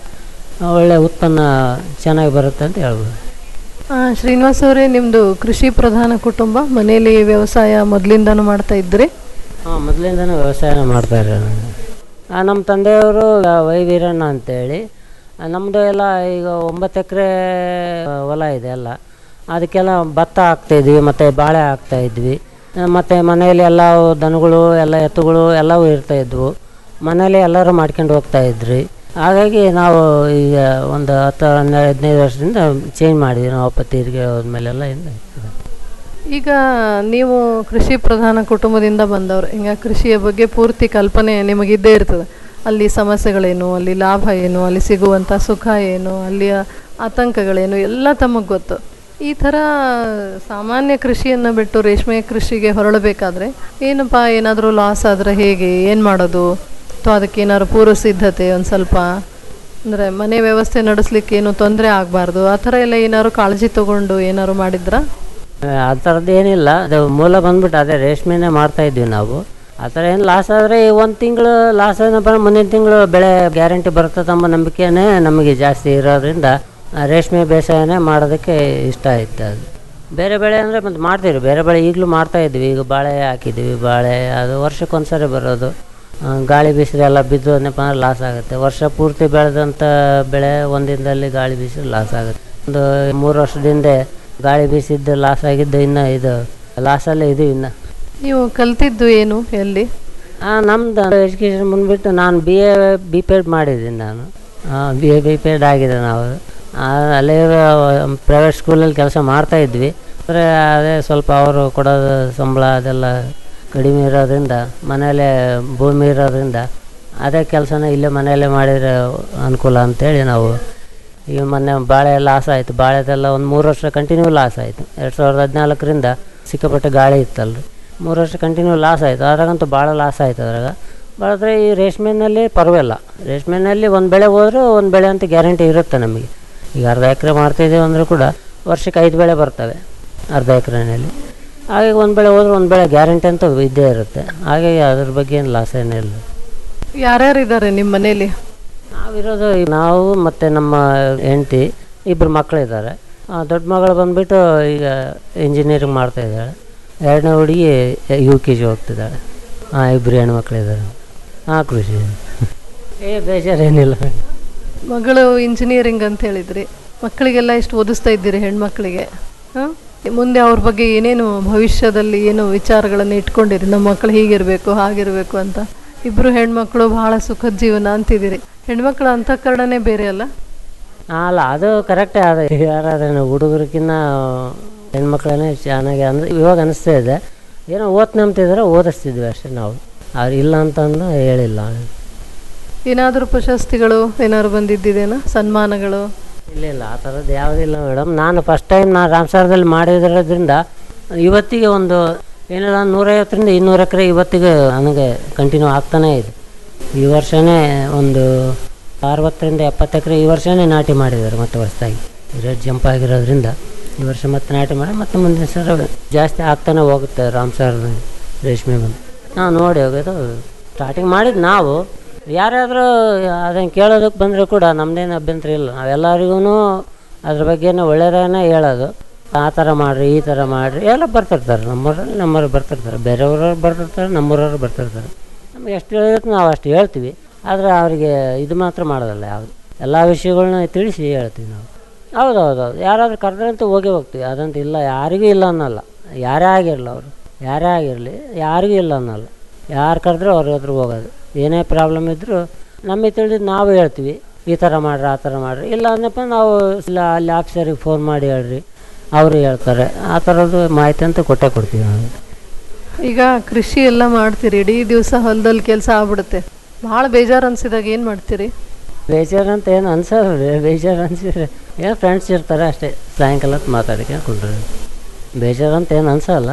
ಒಳ್ಳೆ ಉತ್ಪನ್ನ ಚೆನ್ನಾಗಿ ಬರುತ್ತೆ ಅಂತ ಹೇಳ್ಬೋದು ಆ, ಶ್ರೀನಿವಾಸ್ ಅವರೇ ನಿಮ್ಮದು ಕೃಷಿ ಪ್ರಧಾನ ಕುಟುಂಬ ಮನೆಯಲ್ಲಿ ವ್ಯವಸಾಯ ಮೊದಲಿಂದನೂ ಮಾಡ್ತಾ ಇದ್ರಿ ಹಾಂ ಮೊದಲಿಂದನೂ ವ್ಯವಸಾಯನ ಮಾಡ್ತಾ ಇರೋದು ನಮ್ಮ ತಂದೆಯವರು ವೈ ವೀರಣ್ಣ ಅಂತೇಳಿ ನಮ್ಮದು ಎಲ್ಲ ಈಗ ಒಂಬತ್ತು ಎಕರೆ ಹೊಲ ಇದೆ ಎಲ್ಲ ಅದಕ್ಕೆಲ್ಲ ಭತ್ತ ಹಾಕ್ತಾಯಿದ್ವಿ ಮತ್ತು ಬಾಳೆ ಹಾಕ್ತಾಯಿದ್ವಿ ಮತ್ತು ಮನೆಯಲ್ಲಿ ಎಲ್ಲ ದನಗಳು ಎಲ್ಲ ಎತ್ತುಗಳು ಎಲ್ಲವೂ ಇರ್ತಾಯಿದ್ವು ಮನೇಲಿ ಎಲ್ಲರೂ ಮಾಡ್ಕೊಂಡು ಹೋಗ್ತಾ ಇದ್ರಿ ಹಾಗಾಗಿ ನಾವು ಈಗ ಒಂದು ಹತ್ತು ಹನ್ನೆರಡು ಹದಿನೈದು ವರ್ಷದಿಂದ ಚೇಂಜ್ ಮಾಡಿದ್ವಿ ನಾವು ಅಪ್ಪ ತೀರಿಗೆ ಹೋದ್ಮೇಲೆಲ್ಲ ಇಂದ ಈಗ ನೀವು ಕೃಷಿ ಪ್ರಧಾನ ಕುಟುಂಬದಿಂದ ಬಂದವರು ಈಗ ಕೃಷಿಯ ಬಗ್ಗೆ ಪೂರ್ತಿ ಕಲ್ಪನೆ ನಿಮಗಿದ್ದೇ ಇರ್ತದೆ ಅಲ್ಲಿ ಸಮಸ್ಯೆಗಳೇನು ಅಲ್ಲಿ ಲಾಭ ಏನು ಅಲ್ಲಿ ಸಿಗುವಂಥ ಸುಖ ಏನು ಅಲ್ಲಿಯ ಆತಂಕಗಳೇನು ಎಲ್ಲ ತಮಗೆ ಗೊತ್ತು ಈ ಥರ ಸಾಮಾನ್ಯ ಕೃಷಿಯನ್ನು ಬಿಟ್ಟು ರೇಷ್ಮೆ ಕೃಷಿಗೆ ಹೊರಳಬೇಕಾದ್ರೆ ಏನಪ್ಪ ಏನಾದರೂ ಲಾಸ್ ಆದರೆ ಹೇಗೆ ಏನು ಮಾಡೋದು ಅಥವಾ ಅದಕ್ಕೆ ಏನಾದ್ರು ಪೂರ್ವ ಸಿದ್ಧತೆ ಒಂದು ಸ್ವಲ್ಪ ಅಂದರೆ ಮನೆ ವ್ಯವಸ್ಥೆ ನಡೆಸ್ಲಿಕ್ಕೆ ಏನು ತೊಂದರೆ ಆಗಬಾರ್ದು ಆ ಥರ ಎಲ್ಲ ಏನಾದ್ರು ಕಾಳಜಿ ತಗೊಂಡು ಏನಾದ್ರು ಮಾಡಿದ್ರಾ ಆ ಥರದ್ದು ಏನಿಲ್ಲ ಅದು ಮೂಲ ಬಂದ್ಬಿಟ್ಟು ಅದೇ ರೇಷ್ಮೆನೇ ಮಾಡ್ತಾ ಇದ್ವಿ ನಾವು ಆ ಥರ ಏನು ಲಾಸ್ ಆದರೆ ಒಂದು ತಿಂಗಳು ಲಾಸ್ ಏನಪ್ಪ ಮುಂದಿನ ತಿಂಗಳು ಬೆಳೆ ಗ್ಯಾರಂಟಿ ಬರ್ತದೆ ಎಂಬ ನಂಬಿಕೆನೇ ನಮಗೆ ಜಾಸ್ತಿ ಇರೋದ್ರಿಂದ ಆ ರೇಷ್ಮೆ ಬೇಸಾಯನೇ ಮಾಡೋದಕ್ಕೆ ಇಷ್ಟ ಆಯ್ತು ಅದು ಬೇರೆ ಬೆಳೆ ಅಂದರೆ ಮತ್ತು ಮಾಡ್ತೀವಿ ಬೇರೆ ಬೆಳೆ ಈಗಲೂ ಮಾಡ್ತಾ ಇದ್ವಿ ಈಗ ಬಾಳೆ ಹಾಕಿದ್ವಿ ಬಾಳೆ ಅದು ವರ್ಷಕ್ಕೊಂದು ಸರಿ ಬರೋದು ಆ, ಗಾಳಿ ಬೀಸಿದ್ರೆ ಎಲ್ಲ ಬಿದ್ದು ಅನ್ನಪ್ಪ ಅಂದ್ರೆ ಲಾಸ್ ಆಗುತ್ತೆ ವರ್ಷ ಪೂರ್ತಿ ಬೆಳೆದಂಥ ಬೆಳೆ ಒಂದಿನದಲ್ಲಿ ಗಾಳಿ ಬೀಸಿದ್ರೆ ಲಾಸ್ ಆಗುತ್ತೆ ಒಂದು ಮೂರು ವರ್ಷದಿಂದ ಗಾಳಿ ಬೀಸಿದ್ದು ಲಾಸ್ ಆಗಿದ್ದು ಇನ್ನು ಇದು ಲಾಸಲ್ಲೇ ಇದು ಇನ್ನು ನೀವು ಕಲ್ತಿದ್ದು ಏನು ಎಲ್ಲಿ ನಮ್ದು ಎಜುಕೇಷನ್ ಬಂದುಬಿಟ್ಟು ನಾನು ಬಿ ಎ ಬಿ ಪೆಡ್ ಮಾಡಿದ್ದೀನಿ ನಾನು ಬಿ ಎ ಬಿ ಪೆಡ್ ಆಗಿದೆ ನಾವು ಆ, ಅಲ್ಲೇ ಪ್ರೈವೇಟ್ ಸ್ಕೂಲಲ್ಲಿ ಕೆಲಸ ಮಾಡ್ತಾ ಇದ್ವಿ ಆದರೆ ಅದೇ ಸ್ವಲ್ಪ ಅವರು ಕೊಡೋದು ಸಂಬಳ ಅದೆಲ್ಲ ಕಡಿಮೆ ಇರೋದ್ರಿಂದ ಮನೇಲೇ ಭೂಮಿ ಇರೋದ್ರಿಂದ ಅದೇ ಕೆಲಸನ ಇಲ್ಲೇ ಮನೆಯಲ್ಲೇ ಮಾಡಿದರೆ ಅನುಕೂಲ ಅಂತೇಳಿ ನಾವು ಈಗ ಮೊನ್ನೆ ಬಾಳೆ ಲಾಸ್ ಆಯಿತು ಬಾಳೆದೆಲ್ಲ ಒಂದು ಮೂರು ವರ್ಷ ಕಂಟಿನ್ಯೂ ಲಾಸ್ ಆಯಿತು ಎರಡು ಸಾವಿರದ ಹದಿನಾಲ್ಕರಿಂದ ಸಿಕ್ಕಾಪಟ್ಟೆ ಗಾಳಿ ಇತ್ತಲ್ರಿ ಮೂರು ವರ್ಷ ಕಂಟಿನ್ಯೂ ಲಾಸ್ ಆಯಿತು ಅದ್ರಾಗಂತೂ ಭಾಳ ಲಾಸ್ ಆಯಿತು ಅದ್ರಾಗ ಆದರೆ ಈ ರೇಷ್ಮೆನಲ್ಲಿ ಪರವಾಗಿಲ್ಲ ರೇಷ್ಮೆನಲ್ಲಿ ಒಂದು ಬೆಳೆ ಹೋದರೂ ಒಂದು ಬೆಳೆ ಅಂತ ಗ್ಯಾರಂಟಿ ಇರುತ್ತೆ ನಮಗೆ ಈಗ ಅರ್ಧ ಎಕರೆ ಮಾಡ್ತಾಯಿದ್ದೀವಿ ಅಂದರೂ ಕೂಡ ವರ್ಷಕ್ಕೆ ಐದು ಬೆಳೆ ಬರ್ತವೆ ಅರ್ಧ ಎಕರೆನಲ್ಲಿ ಹಾಗಾಗಿ ಒಂದು ಬೆಳೆ ಹೋದ್ರೆ ಒಂದು ಬೆಳೆ ಗ್ಯಾರಂಟಿ ಅಂತ ಇದ್ದೇ ಇರುತ್ತೆ ಹಾಗಾಗಿ ಅದ್ರ ಬಗ್ಗೆ ಏನು ಲಾಸ್ ಏನಿಲ್ಲ ಯಾರ್ಯಾರು ಇದ್ದಾರೆ ನಿಮ್ಮ ಮನೇಲಿ ನಾವಿರೋದು ಈ ನಾವು ಮತ್ತು ನಮ್ಮ ಹೆಂಡ್ತಿ ಇಬ್ಬರು ಮಕ್ಕಳಿದ್ದಾರೆ ದೊಡ್ಡ ಮಗಳು ಬಂದುಬಿಟ್ಟು ಈಗ ಇಂಜಿನಿಯರಿಂಗ್ ಮಾಡ್ತಾ ಇದ್ದಾಳೆ ಎರಡನೇ ಹುಡುಗಿ ಯು ಕೆ ಜಿ ಹೋಗ್ತಿದ್ದಾಳೆ ಹಾಂ ಇಬ್ಬರು ಹೆಣ್ಮಕ್ಳಿದ್ದಾರೆ ಹಾಂ ಖುಷಿ ಏ ಬೇಜಾರೇನಿಲ್ಲ ಮಗಳು ಇಂಜಿನಿಯರಿಂಗ್ ಅಂತ ಹೇಳಿದ್ರಿ ಮಕ್ಕಳಿಗೆಲ್ಲ ಇಷ್ಟು ಓದಿಸ್ತಾ ಇದ್ದೀರಿ ಹೆಣ್ಮಕ್ಳಿಗೆ ಹಾಂ ಮುಂದೆ ಅವ್ರ ಬಗ್ಗೆ ಏನೇನು ಭವಿಷ್ಯದಲ್ಲಿ ಏನು ವಿಚಾರಗಳನ್ನು ಇಟ್ಕೊಂಡಿರಿ ನಮ್ಮ ಮಕ್ಕಳು ಹೀಗಿರಬೇಕು ಹಾಗಿರಬೇಕು ಅಂತ ಇಬ್ಬರು ಹೆಣ್ಮಕ್ಳು ಬಹಳ ಸುಖದ ಜೀವನ ಅಂತಿದ್ದೀರಿ ಹೆಣ್ಮಕ್ಳ ಅಂತಃಕರಣನೇ ಬೇರೆ ಅಲ್ಲ ಅಲ್ಲ ಅದು ಕರೆಕ್ಟೇ ಅದ ಯಾರಾದ್ರೂ ಹುಡುಗರಿಗಿನ್ನ ಹೆಣ್ಮಕ್ಳೇ ಚೆನ್ನಾಗಿ ಅಂದರೆ ಇವಾಗ ಅನಿಸ್ತಾ ಇದೆ ಏನೋ ಓದ್ ನಂಬ್ತಿದ್ರೆ ಓದಿಸ್ತಿದ್ವಿ ಅಷ್ಟೇ ನಾವು ಅವ್ರು ಇಲ್ಲ ಅಂತಂದು ಹೇಳಿಲ್ಲ ಏನಾದರೂ ಪ್ರಶಸ್ತಿಗಳು ಏನಾದ್ರು ಬಂದಿದ್ದೇನಾ ಸನ್ಮಾನಗಳು ಇಲ್ಲ ಇಲ್ಲ ಆ ಥರದ್ದು ಯಾವುದಿಲ್ಲ ಮೇಡಮ್ ನಾನು ಫಸ್ಟ್ ಟೈಮ್ ನಾನು ರಾಮಸಾರದಲ್ಲಿ ಮಾಡಿರೋದ್ರಿಂದ ಇವತ್ತಿಗೆ ಒಂದು ಏನಿಲ್ಲ ನೂರೈವತ್ತರಿಂದ ಇನ್ನೂರು ಎಕರೆ ಇವತ್ತಿಗೆ ನನಗೆ ಕಂಟಿನ್ಯೂ ಆಗ್ತಾನೇ ಇದೆ ಈ ವರ್ಷನೇ ಒಂದು ಅರವತ್ತರಿಂದ ಎಪ್ಪತ್ತು ಎಕರೆ ಈ ವರ್ಷನೇ ನಾಟಿ ಮಾಡಿದ್ದಾರೆ ಮತ್ತೆ ಹೊಸದಾಗಿ ರೇಟ್ ಜಂಪ್ ಆಗಿರೋದ್ರಿಂದ ಈ ವರ್ಷ ಮತ್ತೆ ನಾಟಿ ಮಾಡಿ ಮತ್ತೆ ಮುಂದಿನ ಸಲ ಜಾಸ್ತಿ ಆಗ್ತಾನೆ ಹೋಗುತ್ತೆ ರಾಮ್ಸಾರ್ ರೇಷ್ಮೆ ಬಂದು ನಾವು ನೋಡಿ ಹೋಗೋದು ಸ್ಟಾರ್ಟಿಂಗ್ ಮಾಡಿದ್ದು ನಾವು ಯಾರಾದರೂ ಅದನ್ನು ಕೇಳೋದಕ್ಕೆ ಬಂದರೆ ಕೂಡ ನಮ್ಮದೇನು ಅಭ್ಯಂತರ ಇಲ್ಲ ನಾವೆಲ್ಲರಿಗೂ ಅದ್ರ ಬಗ್ಗೆನೇ ಒಳ್ಳೆಯದನ್ನೇ ಹೇಳೋದು ಆ ಥರ ಮಾಡಿರಿ ಈ ಥರ ಮಾಡಿರಿ ಎಲ್ಲ ಬರ್ತಿರ್ತಾರೆ ನಮ್ಮೂರಲ್ಲಿ ನಮ್ಮೂರು ಬರ್ತಿರ್ತಾರೆ ಬೇರೆಯವ್ರವ್ರು ಬರ್ತಿರ್ತಾರೆ ನಮ್ಮೂರವ್ರು ಬರ್ತಿರ್ತಾರೆ ನಮ್ಗೆ ಎಷ್ಟು ಹೇಳಿದ್ರೆ ನಾವು ಅಷ್ಟು ಹೇಳ್ತೀವಿ ಆದರೆ ಅವರಿಗೆ ಇದು ಮಾತ್ರ ಮಾಡೋದಲ್ಲ ಯಾವುದು ಎಲ್ಲ ವಿಷಯಗಳ್ನ ತಿಳಿಸಿ ಹೇಳ್ತೀವಿ ನಾವು ಹೌದು ಹೌದು ಹೌದು ಯಾರಾದರೂ ಕರೆದ್ರಂತೂ ಹೋಗೇ ಹೋಗ್ತೀವಿ ಅದಂತ ಇಲ್ಲ ಯಾರಿಗೂ ಇಲ್ಲ ಅನ್ನಲ್ಲ ಯಾರೇ ಆಗಿರಲಿ ಅವರು ಯಾರೇ ಆಗಿರಲಿ ಯಾರಿಗೂ ಇಲ್ಲ ಅನ್ನಲ್ಲ ಯಾರು ಕರೆದ್ರೂ ಅವ್ರ ಹತ್ರ ಹೋಗೋದು ಏನೇ ಪ್ರಾಬ್ಲಮ್ ಇದ್ದರೂ ನಮಗೆ ತಿಳಿದಿದ್ದು ನಾವು ಹೇಳ್ತೀವಿ ಈ ಥರ ಮಾಡ್ರಿ ಆ ಥರ ಮಾಡಿರಿ ಇಲ್ಲ ಅಂದಪ್ಪ ನಾವು ಇಲ್ಲ ಅಲ್ಲಿ ಆಫೀಸರಿಗೆ ಫೋನ್ ಮಾಡಿ ಹೇಳ್ರಿ ಅವರು ಹೇಳ್ತಾರೆ ಆ ಥರದ್ದು ಮಾಹಿತಿ ಅಂತ ಕೊಟ್ಟೇ ಕೊಡ್ತೀವಿ ನಾವು ಈಗ ಕೃಷಿ ಎಲ್ಲ ಮಾಡ್ತೀರಿ ಇಡೀ ದಿವಸ ಹೊಲದಲ್ಲಿ ಕೆಲಸ ಆಗ್ಬಿಡುತ್ತೆ ಭಾಳ ಬೇಜಾರು ಅನ್ಸಿದಾಗ ಏನು ಮಾಡ್ತೀರಿ ಬೇಜಾರು ಅಂತ ಏನು ಅನ್ಸಲ್ಲ ರೀ ಬೇಜಾರು ಅನ್ಸಿದ್ರೆ ಏನೋ ಫ್ರೆಂಡ್ಸ್ ಇರ್ತಾರೆ ಅಷ್ಟೇ ಸಾಯಂಕಾಲ ಹೊತ್ತು ಮಾತಾಡ್ಕೊಂಡು ಕುಂಡ್ರಿ ಬೇಜಾರು ಅಂತ ಏನು ಅನ್ಸಲ್ಲ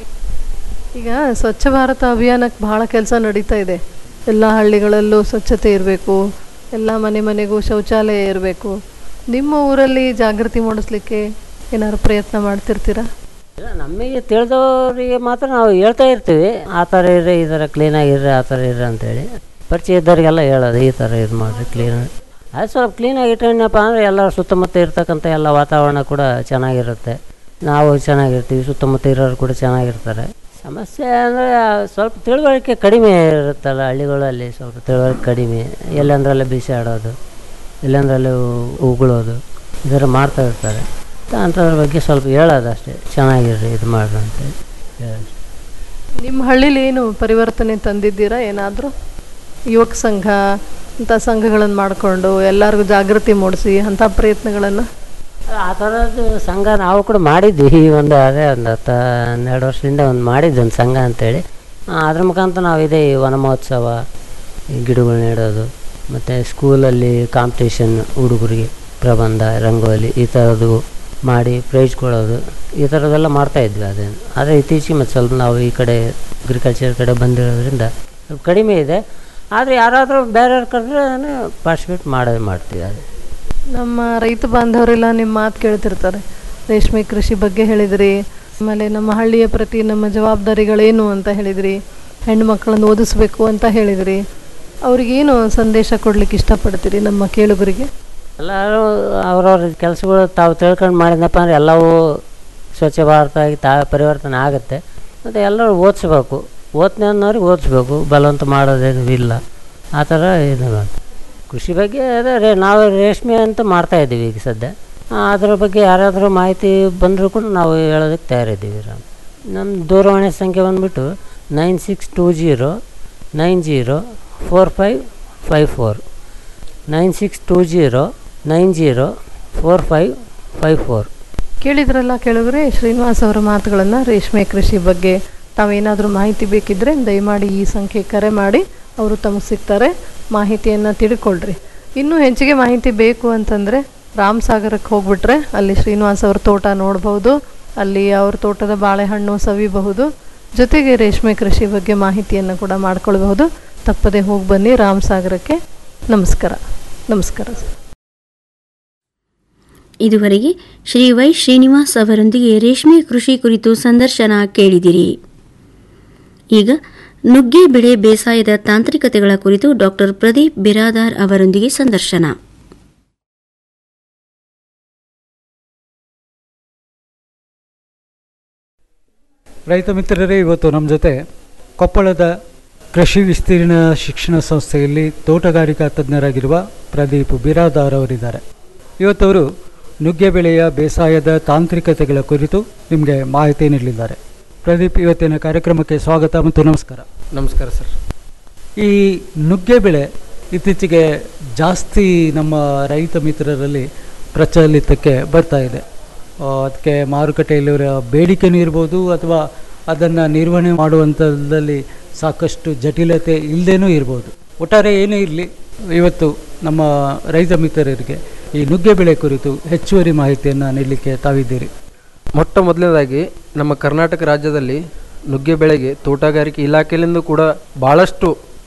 ಈಗ ಸ್ವಚ್ಛ ಭಾರತ ಅಭಿಯಾನಕ್ಕೆ ಭಾಳ ಕೆಲಸ ನಡೀತಾ ಇದೆ ಎಲ್ಲ ಹಳ್ಳಿಗಳಲ್ಲೂ ಸ್ವಚ್ಛತೆ ಇರಬೇಕು ಎಲ್ಲ ಮನೆ ಮನೆಗೂ ಶೌಚಾಲಯ ಇರಬೇಕು ನಿಮ್ಮ ಊರಲ್ಲಿ ಜಾಗೃತಿ ಮೂಡಿಸ್ಲಿಕ್ಕೆ ಏನಾದ್ರು ಪ್ರಯತ್ನ ಮಾಡ್ತಿರ್ತೀರಾ ಇಲ್ಲ ನಮಗೆ ತಿಳಿದವರಿಗೆ ಮಾತ್ರ ನಾವು ಹೇಳ್ತಾ ಇರ್ತೀವಿ ಆ ಥರ ಇರ್ರಿ ಈ ಥರ ಕ್ಲೀನಾಗಿರ್ರಿ ಆ ಥರ ಇರ್ರಿ ಅಂತೇಳಿ ಪರಿಚಯ ಇದ್ದವ್ರಿಗೆಲ್ಲ ಹೇಳೋದು ಈ ಥರ ಇದು ಮಾಡಿರಿ ಕ್ಲೀನ್ ಅದು ಸ್ವಲ್ಪ ಕ್ಲೀನಾಗಿ ಇಟ್ಕೊಂಡಪ್ಪ ಅಂದರೆ ಎಲ್ಲ ಸುತ್ತಮುತ್ತ ಇರ್ತಕ್ಕಂಥ ಎಲ್ಲ ವಾತಾವರಣ ಕೂಡ ಚೆನ್ನಾಗಿರುತ್ತೆ ನಾವು ಚೆನ್ನಾಗಿರ್ತೀವಿ ಸುತ್ತಮುತ್ತ ಇರೋರು ಕೂಡ ಚೆನ್ನಾಗಿರ್ತಾರೆ ಸಮಸ್ಯೆ ಅಂದರೆ ಸ್ವಲ್ಪ ತಿಳುವಳಿಕೆ ಕಡಿಮೆ ಇರುತ್ತಲ್ಲ ಹಳ್ಳಿಗಳಲ್ಲಿ ಸ್ವಲ್ಪ ತಿಳುವಳಿಕೆ ಕಡಿಮೆ ಎಲ್ಲಂದ್ರಲ್ಲೇ ಬಿಸಿ ಆಡೋದು ಎಲ್ಲಂದ್ರಲ್ಲೇ ಉಗುಳೋದು ಈ ಥರ ಮಾಡ್ತಾ ಇರ್ತಾರೆ ಅಂಥದ್ರ ಬಗ್ಗೆ ಸ್ವಲ್ಪ ಹೇಳೋದು ಅಷ್ಟೇ ಚೆನ್ನಾಗಿರ್ರಿ ಇದು ಮಾಡ್ರಿ ಅಂತೇಳಿ ಹೇಳೋದು ನಿಮ್ಮ ಹಳ್ಳಿಲಿ ಏನು ಪರಿವರ್ತನೆ ತಂದಿದ್ದೀರಾ ಏನಾದರೂ ಯುವಕ ಸಂಘ ಅಂಥ ಸಂಘಗಳನ್ನು ಮಾಡಿಕೊಂಡು ಎಲ್ಲರಿಗೂ ಜಾಗೃತಿ ಮೂಡಿಸಿ ಅಂಥ ಪ್ರಯತ್ನಗಳನ್ನು ಆ ಥರದ್ದು ಸಂಘ ನಾವು ಕೂಡ ಮಾಡಿದ್ವಿ ಈ ಒಂದು ಅದೇ ಒಂದು ಹತ್ತು ಹನ್ನೆರಡು ವರ್ಷದಿಂದ ಒಂದು ಮಾಡಿದ್ವಿ ಒಂದು ಸಂಘ ಅಂತೇಳಿ ಆ, ಅದ್ರ ಮುಖಾಂತರ ನಾವು ಇದೇ ಈ ವನ ಮಹೋತ್ಸವ ಈ ಗಿಡಗಳು ನೆಡೋದು ಮತ್ತು ಸ್ಕೂಲಲ್ಲಿ ಕಾಂಪಿಟೇಷನ್ ಹುಡುಗರಿಗೆ ಪ್ರಬಂಧ ರಂಗೋಲಿ ಈ ಥರದ್ದು ಮಾಡಿ ಪ್ರೈಜ್ ಕೊಡೋದು ಈ ಥರದ್ದೆಲ್ಲ ಮಾಡ್ತಾಯಿದ್ವಿ ಅದೇನು ಆದರೆ ಇತ್ತೀಚೆಗೆ ಮತ್ತು ಸ್ವಲ್ಪ ನಾವು ಈ ಕಡೆ ಅಗ್ರಿಕಲ್ಚರ್ ಕಡೆ ಬಂದಿರೋದ್ರಿಂದ ಸ್ವಲ್ಪ ಕಡಿಮೆ ಇದೆ ಆದರೆ ಯಾರಾದರೂ ಬೇರೆಯವ್ರು ಕರೆದ್ರೆ ಪಾರ್ಟಿಸಿಪೇಟ್ ಮಾಡೋದು ಮಾಡ್ತೀವಿ ಅದು ನಮ್ಮ ರೈತ ಬಾಂಧವರೆಲ್ಲ ನಿಮ್ಮ ಮಾತು ಕೇಳ್ತಿರ್ತಾರೆ ರೇಷ್ಮೆ ಕೃಷಿ ಬಗ್ಗೆ ಹೇಳಿದ್ರಿ ಆಮೇಲೆ ನಮ್ಮ ಹಳ್ಳಿಯ ಪ್ರತಿ ನಮ್ಮ ಜವಾಬ್ದಾರಿಗಳೇನು ಅಂತ ಹೇಳಿದ್ರಿ ಹೆಣ್ಣು ಮಕ್ಕಳನ್ನು ಓದಿಸ್ಬೇಕು ಅಂತ ಹೇಳಿದ್ರಿ ಅವ್ರಿಗೇನು ಸಂದೇಶ ಕೊಡ್ಲಿಕ್ಕೆ ಇಷ್ಟಪಡ್ತೀರಿ ನಮ್ಮ ಕೇಳುಗರಿಗೆ ಎಲ್ಲರೂ ಅವ್ರವ್ರ ಕೆಲಸಗಳು ತಾವು ತಿಳ್ಕೊಂಡು ಮಾಡಿದ್ನಪ್ಪ ಅಂದರೆ ಎಲ್ಲವೂ ಸ್ವಚ್ಛ ಭಾರತ ಆಗಿ ತಾ ಪರಿವರ್ತನೆ ಆಗುತ್ತೆ ಮತ್ತು ಎಲ್ಲರೂ ಓದಿಸ್ಬೇಕು ಓದ್ನೆ ಅನ್ನೋರಿಗೆ ಓದಿಸ್ಬೇಕು ಬಲವಂತ ಮಾಡೋದೇನು ಇಲ್ಲ ಆ ಥರ ಇದು ಮಾಡು. ಕೃಷಿ ಬಗ್ಗೆ ಅದೇ ರೇ ನಾವು ರೇಷ್ಮೆ ಅಂತ ಮಾಡ್ತಾಯಿದ್ದೀವಿ ಈಗ ಸದ್ಯ ಆ, ಅದ್ರ ಬಗ್ಗೆ ಯಾರಾದರೂ ಮಾಹಿತಿ ಬಂದರೂ ಕೂಡ ನಾವು ಹೇಳೋದಕ್ಕೆ ತಯಾರಿದ್ದೀವಿ ರಾಮ್ ನಮ್ಮ ದೂರವಾಣಿ ಸಂಖ್ಯೆ ಬಂದುಬಿಟ್ಟು nine six two zero nine zero four five five four nine six two zero nine zero four five five four ಕೇಳಿದ್ರಲ್ಲ ಕೇಳಿದ್ರೆ ಶ್ರೀನಿವಾಸ್ ಅವರ ಮಾತುಗಳನ್ನು ರೇಷ್ಮೆ ಕೃಷಿ ಬಗ್ಗೆ ತಾವೇನಾದರೂ ಮಾಹಿತಿ ಬೇಕಿದ್ದರೆ ದಯಮಾಡಿ ಈ ಸಂಖ್ಯೆ ಕರೆ ಮಾಡಿ ಅವರು ತಮಗೆ ಸಿಗ್ತಾರೆ ಮಾಹಿತಿಯನ್ನು ತಿಳ್ಕೊಳ್ರಿ ಇನ್ನೂ ಹೆಚ್ಚಿಗೆ ಮಾಹಿತಿ ಬೇಕು ಅಂತಂದರೆ ರಾಮಸಾಗರಕ್ಕೆ ಹೋಗ್ಬಿಟ್ರೆ ಅಲ್ಲಿ ಶ್ರೀನಿವಾಸ್ ಅವ್ರ ತೋಟ ನೋಡ್ಬೋದು ಅಲ್ಲಿ ಅವ್ರ ತೋಟದ ಬಾಳೆಹಣ್ಣು ಸವಿಬಹುದು ಜೊತೆಗೆ ರೇಷ್ಮೆ ಕೃಷಿ ಬಗ್ಗೆ ಮಾಹಿತಿಯನ್ನು ಕೂಡ ಮಾಡ್ಕೊಳ್ಬಹುದು ತಪ್ಪದೆ ಹೋಗಿ ಬನ್ನಿ ರಾಮಸಾಗರಕ್ಕೆ ನಮಸ್ಕಾರ ನಮಸ್ಕಾರ ಸರ್ ಇದುವರೆಗೆ ಶ್ರೀ ವೈ ಶ್ರೀನಿವಾಸ್ ಅವರೊಂದಿಗೆ ರೇಷ್ಮೆ ಕೃಷಿ ಕುರಿತು ಸಂದರ್ಶನ ಕೇಳಿದಿರಿ ಈಗ ನುಗ್ಗೆ ಬೆಳೆ ಬೇಸಾಯದ ತಾಂತ್ರಿಕತೆಗಳ ಕುರಿತು ಡಾಕ್ಟರ್ ಪ್ರದೀಪ್ ಬಿರಾದಾರ್ ಅವರೊಂದಿಗೆ ಸಂದರ್ಶನ ರೈತ ಮಿತ್ರರೇ ಇವತ್ತು ನಮ್ಮ ಜೊತೆ ಕೊಪ್ಪಳದ ಕೃಷಿ ವಿಸ್ತೀರ್ಣ ಶಿಕ್ಷಣ ಸಂಸ್ಥೆಯಲ್ಲಿ ತೋಟಗಾರಿಕಾ ತಜ್ಞರಾಗಿರುವ ಪ್ರದೀಪ್ ಬಿರಾದಾರ್ ಅವರಿದ್ದಾರೆ ಇವತ್ತವರು ನುಗ್ಗೆ ಬೆಳೆಯ ಬೇಸಾಯದ ತಾಂತ್ರಿಕತೆಗಳ ಕುರಿತು ನಿಮಗೆ ಮಾಹಿತಿ ನೀಡಲಿದ್ದಾರೆ ಪ್ರದೀಪ್ ಇವತ್ತಿನ ಕಾರ್ಯಕ್ರಮಕ್ಕೆ ಸ್ವಾಗತ ಮತ್ತು ನಮಸ್ಕಾರ ನಮಸ್ಕಾರ ಸರ್ ಈ ನುಗ್ಗೆ ಬೆಳೆ ಇತ್ತೀಚೆಗೆ ಜಾಸ್ತಿ ನಮ್ಮ ರೈತ ಮಿತ್ರರಲ್ಲಿ ಪ್ರಚಲಿತಕ್ಕೆ ಬರ್ತಾ ಇದೆ ಆ, ಅದಕ್ಕೆ ಮಾರುಕಟ್ಟೆಯಲ್ಲಿರೋ ಬೇಡಿಕೆನೂ ಇರ್ಬೋದು ಅಥವಾ ಅದನ್ನು ನಿರ್ವಹಣೆ ಮಾಡುವಂಥದ್ದಲ್ಲಿ ಸಾಕಷ್ಟು ಜಟಿಲತೆ ಇಲ್ಲದೇನೂ ಇರ್ಬೋದು ಒಟ್ಟಾರೆ ಏನೇ ಇರಲಿ ಇವತ್ತು ನಮ್ಮ ರೈತ ಮಿತ್ರರಿಗೆ ಈ ನುಗ್ಗೆ ಬೆಳೆ ಕುರಿತು ಹೆಚ್ಚುವರಿ ಮಾಹಿತಿಯನ್ನು ನೀಡಲಿಕ್ಕೆ ತಾವಿದ್ದೀರಿ ಮೊಟ್ಟ ಮೊದಲನೇದಾಗಿ ನಮ್ಮ ಕರ್ನಾಟಕ ರಾಜ್ಯದಲ್ಲಿ ನುಗ್ಗೆ ಬೆಳೆಗೆ ತೋಟಗಾರಿಕೆ ಇಲಾಖೆಯಿಂದ ಕೂಡ ಭಾಳಷ್ಟು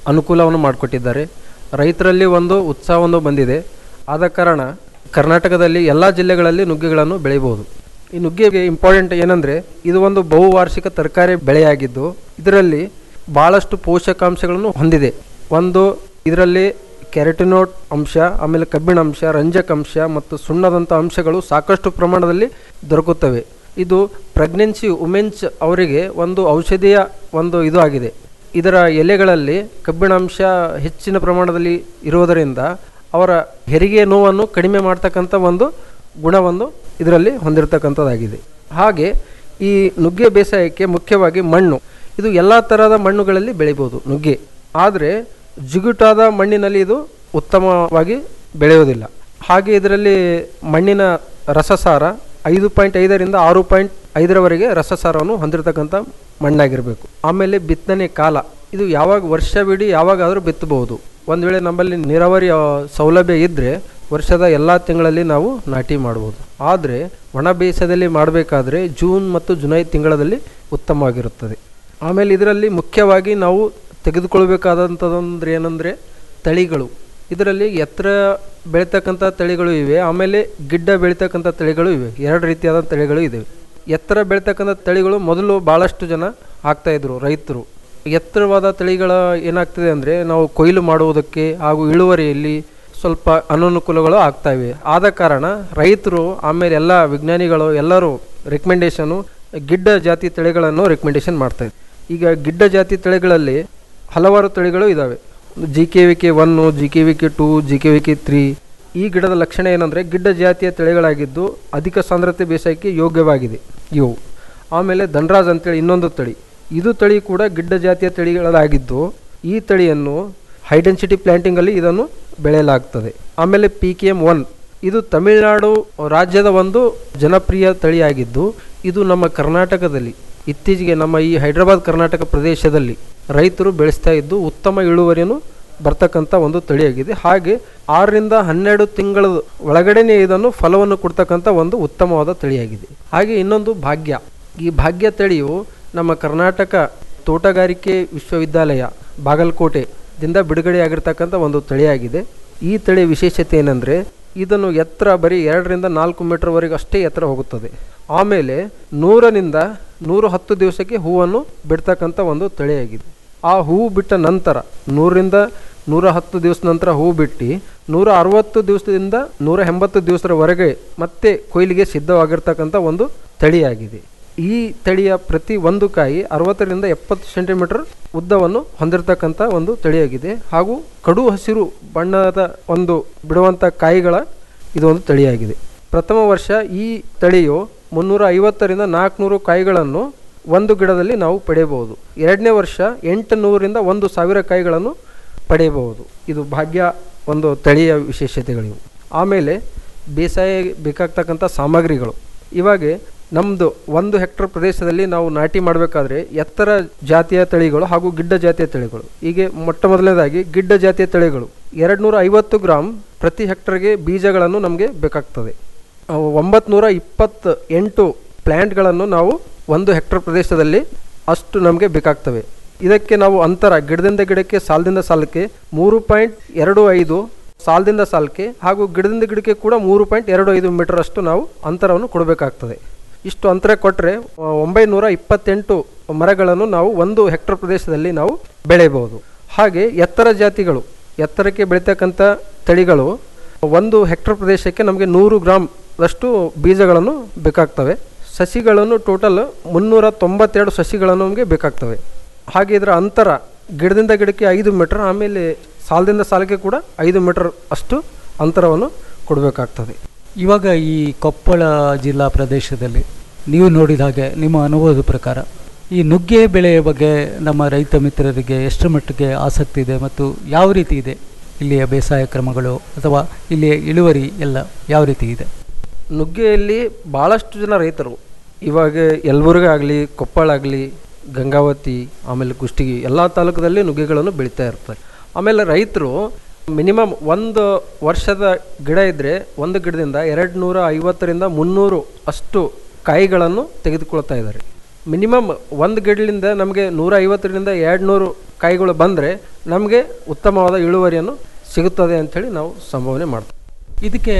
ಅನುಕೂಲವನ್ನು ಮಾಡಿಕೊಟ್ಟಿದ್ದಾರೆ ರೈತರಲ್ಲಿ ಒಂದು ಉತ್ಸಾಹವನ್ನು ಬಂದಿದೆ ಆದ ಕಾರಣ ಕರ್ನಾಟಕದಲ್ಲಿ ಎಲ್ಲ ಜಿಲ್ಲೆಗಳಲ್ಲಿ ನುಗ್ಗೆಗಳನ್ನು ಬೆಳೆಯಬಹುದು ಈ ನುಗ್ಗೆಗೆ ಇಂಪಾರ್ಟೆಂಟ್ ಏನಂದರೆ ಇದು ಒಂದು ಬಹುವಾರ್ಷಿಕ ತರಕಾರಿ ಬೆಳೆಯಾಗಿದ್ದು ಇದರಲ್ಲಿ ಭಾಳಷ್ಟು ಪೋಷಕಾಂಶಗಳನ್ನು ಹೊಂದಿದೆ ಒಂದು ಇದರಲ್ಲಿ ಕ್ಯಾರೆಟಿನೋಟ್ ಅಂಶ ಆಮೇಲೆ ಕಬ್ಬಿಣ ಅಂಶ ರಂಜಕ ಅಂಶ ಮತ್ತು ಸುಣ್ಣದಂಥ ಅಂಶಗಳು ಸಾಕಷ್ಟು ಪ್ರಮಾಣದಲ್ಲಿ ದೊರಕುತ್ತವೆ ಇದು ಪ್ರೆಗ್ನೆನ್ಸಿ ವುಮೆನ್ಸ್ ಅವರಿಗೆ ಒಂದು ಔಷಧಿಯ ಒಂದು ಇದು ಆಗಿದೆ ಇದರ ಎಲೆಗಳಲ್ಲಿ ಕಬ್ಬಿಣಾಂಶ ಹೆಚ್ಚಿನ ಪ್ರಮಾಣದಲ್ಲಿ ಇರುವುದರಿಂದ ಅವರ ಹೆರಿಗೆ ನೋವನ್ನು ಕಡಿಮೆ ಮಾಡ್ತಕ್ಕಂಥ ಒಂದು ಗುಣವನ್ನು ಇದರಲ್ಲಿ ಹೊಂದಿರತಕ್ಕಂಥದ್ದಾಗಿದೆ ಹಾಗೆ ಈ ನುಗ್ಗೆ ಬೇಸಾಯಕ್ಕೆ ಮುಖ್ಯವಾಗಿ ಮಣ್ಣು ಇದು ಎಲ್ಲ ಥರದ ಮಣ್ಣುಗಳಲ್ಲಿ ಬೆಳಿಬೋದು ನುಗ್ಗೆ ಆದರೆ ಜಿಗುಟಾದ ಮಣ್ಣಿನಲ್ಲಿ ಇದು ಉತ್ತಮವಾಗಿ ಬೆಳೆಯೋದಿಲ್ಲ ಹಾಗೆ ಇದರಲ್ಲಿ ಮಣ್ಣಿನ ರಸಸಾರ ಐದು ಪಾಯಿಂಟ್ ಐದರಿಂದ ಆರು ಪಾಯಿಂಟ್ ಐದರವರೆಗೆ ರಸಸಾರವನ್ನು ಹೊಂದಿರತಕ್ಕಂಥ ಮಣ್ಣಾಗಿರಬೇಕು ಆಮೇಲೆ ಬಿತ್ತನೆ ಕಾಲ ಇದು ಯಾವಾಗ ವರ್ಷವಿಡೀ ಯಾವಾಗಾದರೂ ಬಿತ್ತಬಹುದು ಒಂದು ವೇಳೆ ನಮ್ಮಲ್ಲಿ ನೀರಾವರಿ ಆ, ಸೌಲಭ್ಯ ಇದ್ದರೆ ವರ್ಷದ ಎಲ್ಲ ತಿಂಗಳಲ್ಲಿ ನಾವು ನಾಟಿ ಮಾಡ್ಬೋದು ಆದರೆ ಒಣ ಬೇಸಾಯದಲ್ಲಿ ಮಾಡಬೇಕಾದ್ರೆ ಜೂನ್ ಮತ್ತು ಜುಲೈ ತಿಂಗಳಲ್ಲಿ ಉತ್ತಮವಾಗಿರುತ್ತದೆ ಆಮೇಲೆ ಇದರಲ್ಲಿ ಮುಖ್ಯವಾಗಿ ನಾವು ತೆಗೆದುಕೊಳ್ಬೇಕಾದಂಥದ್ದಂದ್ರೆ ಏನಂದರೆ ತಳಿಗಳು ಇದರಲ್ಲಿ ಎತ್ತರ ಬೆಳೀತಕ್ಕಂಥ ತಳಿಗಳು ಇವೆ ಆಮೇಲೆ ಗಿಡ್ಡ ಬೆಳೀತಕ್ಕಂಥ ತಳಿಗಳು ಇವೆ ಎರಡು ರೀತಿಯಾದ ತಳಿಗಳು ಇವೆ ಎತ್ತರ ಬೆಳೀತಕ್ಕಂಥ ತಳಿಗಳು ಮೊದಲು ಭಾಳಷ್ಟು ಜನ ಹಾಕ್ತಾಯಿದ್ರು ರೈತರು ಎತ್ತರವಾದ ತಳಿಗಳ ಏನಾಗ್ತದೆ ಅಂದರೆ ನಾವು ಕೊಯ್ಲು ಮಾಡುವುದಕ್ಕೆ ಹಾಗೂ ಇಳುವರಿಯಲ್ಲಿ ಸ್ವಲ್ಪ ಅನನುಕೂಲಗಳು ಆಗ್ತಾ ಇವೆ ಆದ ಕಾರಣ ರೈತರು ಆಮೇಲೆ ಎಲ್ಲ ವಿಜ್ಞಾನಿಗಳು ಎಲ್ಲರೂ ರೆಕಮೆಂಡೇಶನು ಗಿಡ್ಡ ಜಾತಿ ತಳಿಗಳನ್ನು ರೆಕಮೆಂಡೇಶನ್ ಮಾಡ್ತಾರೆ ಈಗ ಗಿಡ್ಡ ಜಾತಿ ತಳಿಗಳಲ್ಲಿ ಹಲವಾರು ತಳಿಗಳು ಇದ್ದಾವೆ G K V K one G K V K two G K V K three ಈ ಗಿಡದ ಲಕ್ಷಣ ಏನಂದರೆ ಗಿಡ್ಡ ಜಾತಿಯ ತಳಿಗಳಾಗಿದ್ದು ಅಧಿಕ ಸಾಂದ್ರತೆ ಬೇಸಾಯಕ್ಕೆ ಯೋಗ್ಯವಾಗಿದೆ ಇವು ಆಮೇಲೆ ಧನರಾಜ್ ಅಂತೇಳಿ ಇನ್ನೊಂದು ತಳಿ ಇದು ತಳಿ ಕೂಡ ಗಿಡ್ಡ ಜಾತಿಯ ತಳಿಗಳಾಗಿದ್ದು ಈ ತಳಿಯನ್ನು ಹೈ ಡೆನ್ಸಿಟಿ ಪ್ಲ್ಯಾಂಟಿಂಗಲ್ಲಿ ಇದನ್ನು ಬೆಳೆಯಲಾಗ್ತದೆ ಆಮೇಲೆ ಪಿ ಕೆ ಎಮ್ ಒನ್ ಇದು ತಮಿಳುನಾಡು ರಾಜ್ಯದ ಒಂದು ಜನಪ್ರಿಯ ತಳಿಯಾಗಿದ್ದು ಇದು ನಮ್ಮ ಕರ್ನಾಟಕದಲ್ಲಿ ಇತ್ತೀಚೆಗೆ ನಮ್ಮ ಈ ಹೈದರಾಬಾದ್ ಕರ್ನಾಟಕ ಪ್ರದೇಶದಲ್ಲಿ ರೈತರು ಬೆಳೆಸ್ತಾ ಇದ್ದು ಉತ್ತಮ ಇಳುವರಿಯನ್ನು ಬರ್ತಕ್ಕಂಥ ಒಂದು ತಳಿಯಾಗಿದೆ ಹಾಗೆ ಆರರಿಂದ ಹನ್ನೆರಡು ತಿಂಗಳ ಒಳಗಡೆನೆ ಇದನ್ನು ಫಲವನ್ನು ಕೊಡ್ತಕ್ಕಂಥ ಒಂದು ಉತ್ತಮವಾದ ತಳಿಯಾಗಿದೆ ಹಾಗೆ ಇನ್ನೊಂದು ಭಾಗ್ಯ ಈ ಭಾಗ್ಯ ತಳಿಯು ನಮ್ಮ ಕರ್ನಾಟಕ ತೋಟಗಾರಿಕೆ ವಿಶ್ವವಿದ್ಯಾಲಯ ಬಾಗಲಕೋಟೆದಿಂದ ಬಿಡುಗಡೆಯಾಗಿರ್ತಕ್ಕಂಥ ಒಂದು ತಳಿಯಾಗಿದೆ ಈ ತಳಿಯ ವಿಶೇಷತೆ ಏನಂದರೆ ಇದನ್ನು ಎತ್ತರ ಬರೀ ಎರಡರಿಂದ ನಾಲ್ಕು ಮೀಟರ್ವರೆಗೆ ಅಷ್ಟೇ ಎತ್ತರ ಹೋಗುತ್ತದೆ ಆಮೇಲೆ ನೂರನಿಂದ ನೂರ ಹತ್ತು ದಿವಸಕ್ಕೆ ಹೂವನ್ನು ಬಿಡ್ತಕ್ಕಂಥ ಒಂದು ತಳಿಯಾಗಿದೆ ಆ ಹೂವು ಬಿಟ್ಟ ನಂತರ ನೂರರಿಂದ ನೂರ ಹತ್ತು ದಿವಸ ನಂತರ ಹೂ ಬಿಟ್ಟು ನೂರ ಅರವತ್ತು ದಿವಸದಿಂದ ನೂರ ಎಂಬತ್ತು ದಿವಸದವರೆಗೆ ಮತ್ತೆ ಕೊಯ್ಲಿಗೆ ಸಿದ್ಧವಾಗಿರ್ತಕ್ಕಂಥ ಒಂದು ತಳಿಯಾಗಿದೆ ಈ ತಳಿಯ ಪ್ರತಿ ಒಂದು ಕಾಯಿ ಅರವತ್ತರಿಂದ ಎಪ್ಪತ್ತು ಸೆಂಟಿಮೀಟರ್ ಉದ್ದವನ್ನು ಹೊಂದಿರತಕ್ಕಂಥ ಒಂದು ತಳಿಯಾಗಿದೆ ಹಾಗೂ ಕಡು ಹಸಿರು ಬಣ್ಣದ ಒಂದು ಬಿಡುವಂಥ ಕಾಯಿಗಳ ಇದು ಒಂದು ತಳಿಯಾಗಿದೆ ಪ್ರಥಮ ವರ್ಷ ಈ ತಳಿಯು ಮುನ್ನೂರ ಐವತ್ತರಿಂದ ನಾಲ್ಕುನೂರು ಕಾಯಿಗಳನ್ನು ಒಂದು ಗಿಡದಲ್ಲಿ ನಾವು ಪಡೆಯಬಹುದು ಎರಡನೇ ವರ್ಷ ಎಂಟು ನೂರರಿಂದ ಒಂದು ಸಾವಿರ ಕಾಯಿಗಳನ್ನು ಪಡೆಯಬಹುದು ಇದು ಭಾಗ್ಯ ಒಂದು ತಳಿಯ ವಿಶೇಷತೆಗಳಿವು ಆಮೇಲೆ ಬೇಸಾಯ ಬೇಕಾಗ್ತಕ್ಕಂಥ ಸಾಮಗ್ರಿಗಳು ಇವಾಗ ನಮ್ಮದು ಒಂದು ಹೆಕ್ಟರ್ ಪ್ರದೇಶದಲ್ಲಿ ನಾವು ನಾಟಿ ಮಾಡಬೇಕಾದ್ರೆ ಎತ್ತರ ಜಾತಿಯ ತಳಿಗಳು ಹಾಗೂ ಗಿಡ್ಡ ಜಾತಿಯ ತಳಿಗಳು ಹೀಗೆ ಮೊಟ್ಟ ಮೊದಲನೇದಾಗಿ ಗಿಡ್ಡ ಜಾತಿಯ ತಳಿಗಳು ಎರಡು ನೂರ ಐವತ್ತು ಗ್ರಾಮ್ ಪ್ರತಿ ಹೆಕ್ಟರ್ಗೆ ಬೀಜಗಳನ್ನು ನಮಗೆ ಬೇಕಾಗ್ತದೆ ಒಂಬತ್ತು ನೂರ ಇಪ್ಪತ್ತು ಎಂಟು ಪ್ಲ್ಯಾಂಟ್ಗಳನ್ನು ನಾವು ಒಂದು ಹೆಕ್ಟರ್ ಪ್ರದೇಶದಲ್ಲಿ ಅಷ್ಟು ನಮಗೆ ಬೇಕಾಗ್ತವೆ ಇದಕ್ಕೆ ನಾವು ಅಂತರ ಗಿಡದಿಂದ ಗಿಡಕ್ಕೆ ಸಾಲದಿಂದ ಸಾಲಕ್ಕೆ ಮೂರು ಪಾಯಿಂಟ್ ಎರಡು ಐದು ಸಾಲದಿಂದ ಸಾಲಕ್ಕೆ ಹಾಗೂ ಗಿಡದಿಂದ ಗಿಡಕ್ಕೆ ಕೂಡ ಮೂರು ಪಾಯಿಂಟ್ ಎರಡು ಐದು ಮೀಟರ್ ಅಷ್ಟು ನಾವು ಅಂತರವನ್ನು ಕೊಡಬೇಕಾಗ್ತದೆ ಇಷ್ಟು ಅಂತರ ಕೊಟ್ಟರೆ ಒಂಬೈನೂರ ಇಪ್ಪತ್ತೆಂಟು ಮರಗಳನ್ನು ನಾವು ಒಂದು ಹೆಕ್ಟರ್ ಪ್ರದೇಶದಲ್ಲಿ ನಾವು ಬೆಳೆಯಬಹುದು ಹಾಗೆ ಎತ್ತರ ಜಾತಿಗಳು ಎತ್ತರಕ್ಕೆ ಬೆಳೀತಕ್ಕಂಥ ತಳಿಗಳು ಒಂದು ಹೆಕ್ಟರ್ ಪ್ರದೇಶಕ್ಕೆ ನಮಗೆ ನೂರು ಗ್ರಾಮ್ದಷ್ಟು ಬೀಜಗಳನ್ನು ಬೇಕಾಗ್ತವೆ ಸಸಿಗಳನ್ನು ಟೋಟಲ್ ಮುನ್ನೂರ ತೊಂಬತ್ತೆರಡು ಸಸಿಗಳನ್ನು ನಮಗೆ ಬೇಕಾಗ್ತವೆ ಹಾಗೆ ಇದರ ಅಂತರ ಗಿಡದಿಂದ ಗಿಡಕ್ಕೆ ಐದು ಮೀಟರ್ ಆಮೇಲೆ ಸಾಲದಿಂದ ಸಾಲಕ್ಕೆ ಕೂಡ ಐದು ಮೀಟರ್ ಅಷ್ಟು ಅಂತರವನ್ನು ಕೊಡಬೇಕಾಗ್ತದೆ ಇವಾಗ ಈ ಕೊಪ್ಪಳ ಜಿಲ್ಲಾ ಪ್ರದೇಶದಲ್ಲಿ ನೀವು ನೋಡಿದ ಹಾಗೆ ನಿಮ್ಮ ಅನುಭವದ ಪ್ರಕಾರ ಈ ನುಗ್ಗೆ ಬೆಳೆಯ ಬಗ್ಗೆ ನಮ್ಮ ರೈತ ಮಿತ್ರರಿಗೆ ಎಷ್ಟು ಮಟ್ಟಿಗೆ ಆಸಕ್ತಿ ಇದೆ ಮತ್ತು ಯಾವ ರೀತಿ ಇದೆ ಇಲ್ಲಿಯ ಬೇಸಾಯ ಕ್ರಮಗಳು ಅಥವಾ ಇಲ್ಲಿಯ ಇಳುವರಿ ಎಲ್ಲ ಯಾವ ರೀತಿ ಇದೆ ನುಗ್ಗೆಯಲ್ಲಿ ಭಾಳಷ್ಟು ಜನ ರೈತರು ಇವಾಗ ಯಲಬುರ್ಗ ಆಗಲಿ ಕೊಪ್ಪಳ ಆಗಲಿ ಗಂಗಾವತಿ ಆಮೇಲೆ ಕುಷ್ಟಗಿ ಎಲ್ಲ ತಾಲೂಕದಲ್ಲಿ ನುಗ್ಗೆಗಳನ್ನು ಬೆಳೀತಾ ಇರ್ತಾರೆ ಆಮೇಲೆ ರೈತರು ಮಿನಿಮಮ್ ಒಂದು ವರ್ಷದ ಗಿಡ ಇದ್ದರೆ ಒಂದು ಗಿಡದಿಂದ ಎರಡು ನೂರ ಐವತ್ತರಿಂದ ಮುನ್ನೂರು ಅಷ್ಟು ಕಾಯಿಗಳನ್ನು ತೆಗೆದುಕೊಳ್ತಾ ಇದ್ದಾರೆ ಮಿನಿಮಮ್ ಒಂದು ಗಿಡದಿಂದ ನಮಗೆ ನೂರ ಐವತ್ತರಿಂದ ಎರಡು ನೂರು ಕಾಯಿಗಳು ಬಂದರೆ ನಮಗೆ ಉತ್ತಮವಾದ ಇಳುವರಿಯನ್ನು ಸಿಗುತ್ತದೆ ಅಂಥೇಳಿ ನಾವು ಸಂಭಾವನೆ ಮಾಡ್ತೀವಿ ಇದಕ್ಕೆ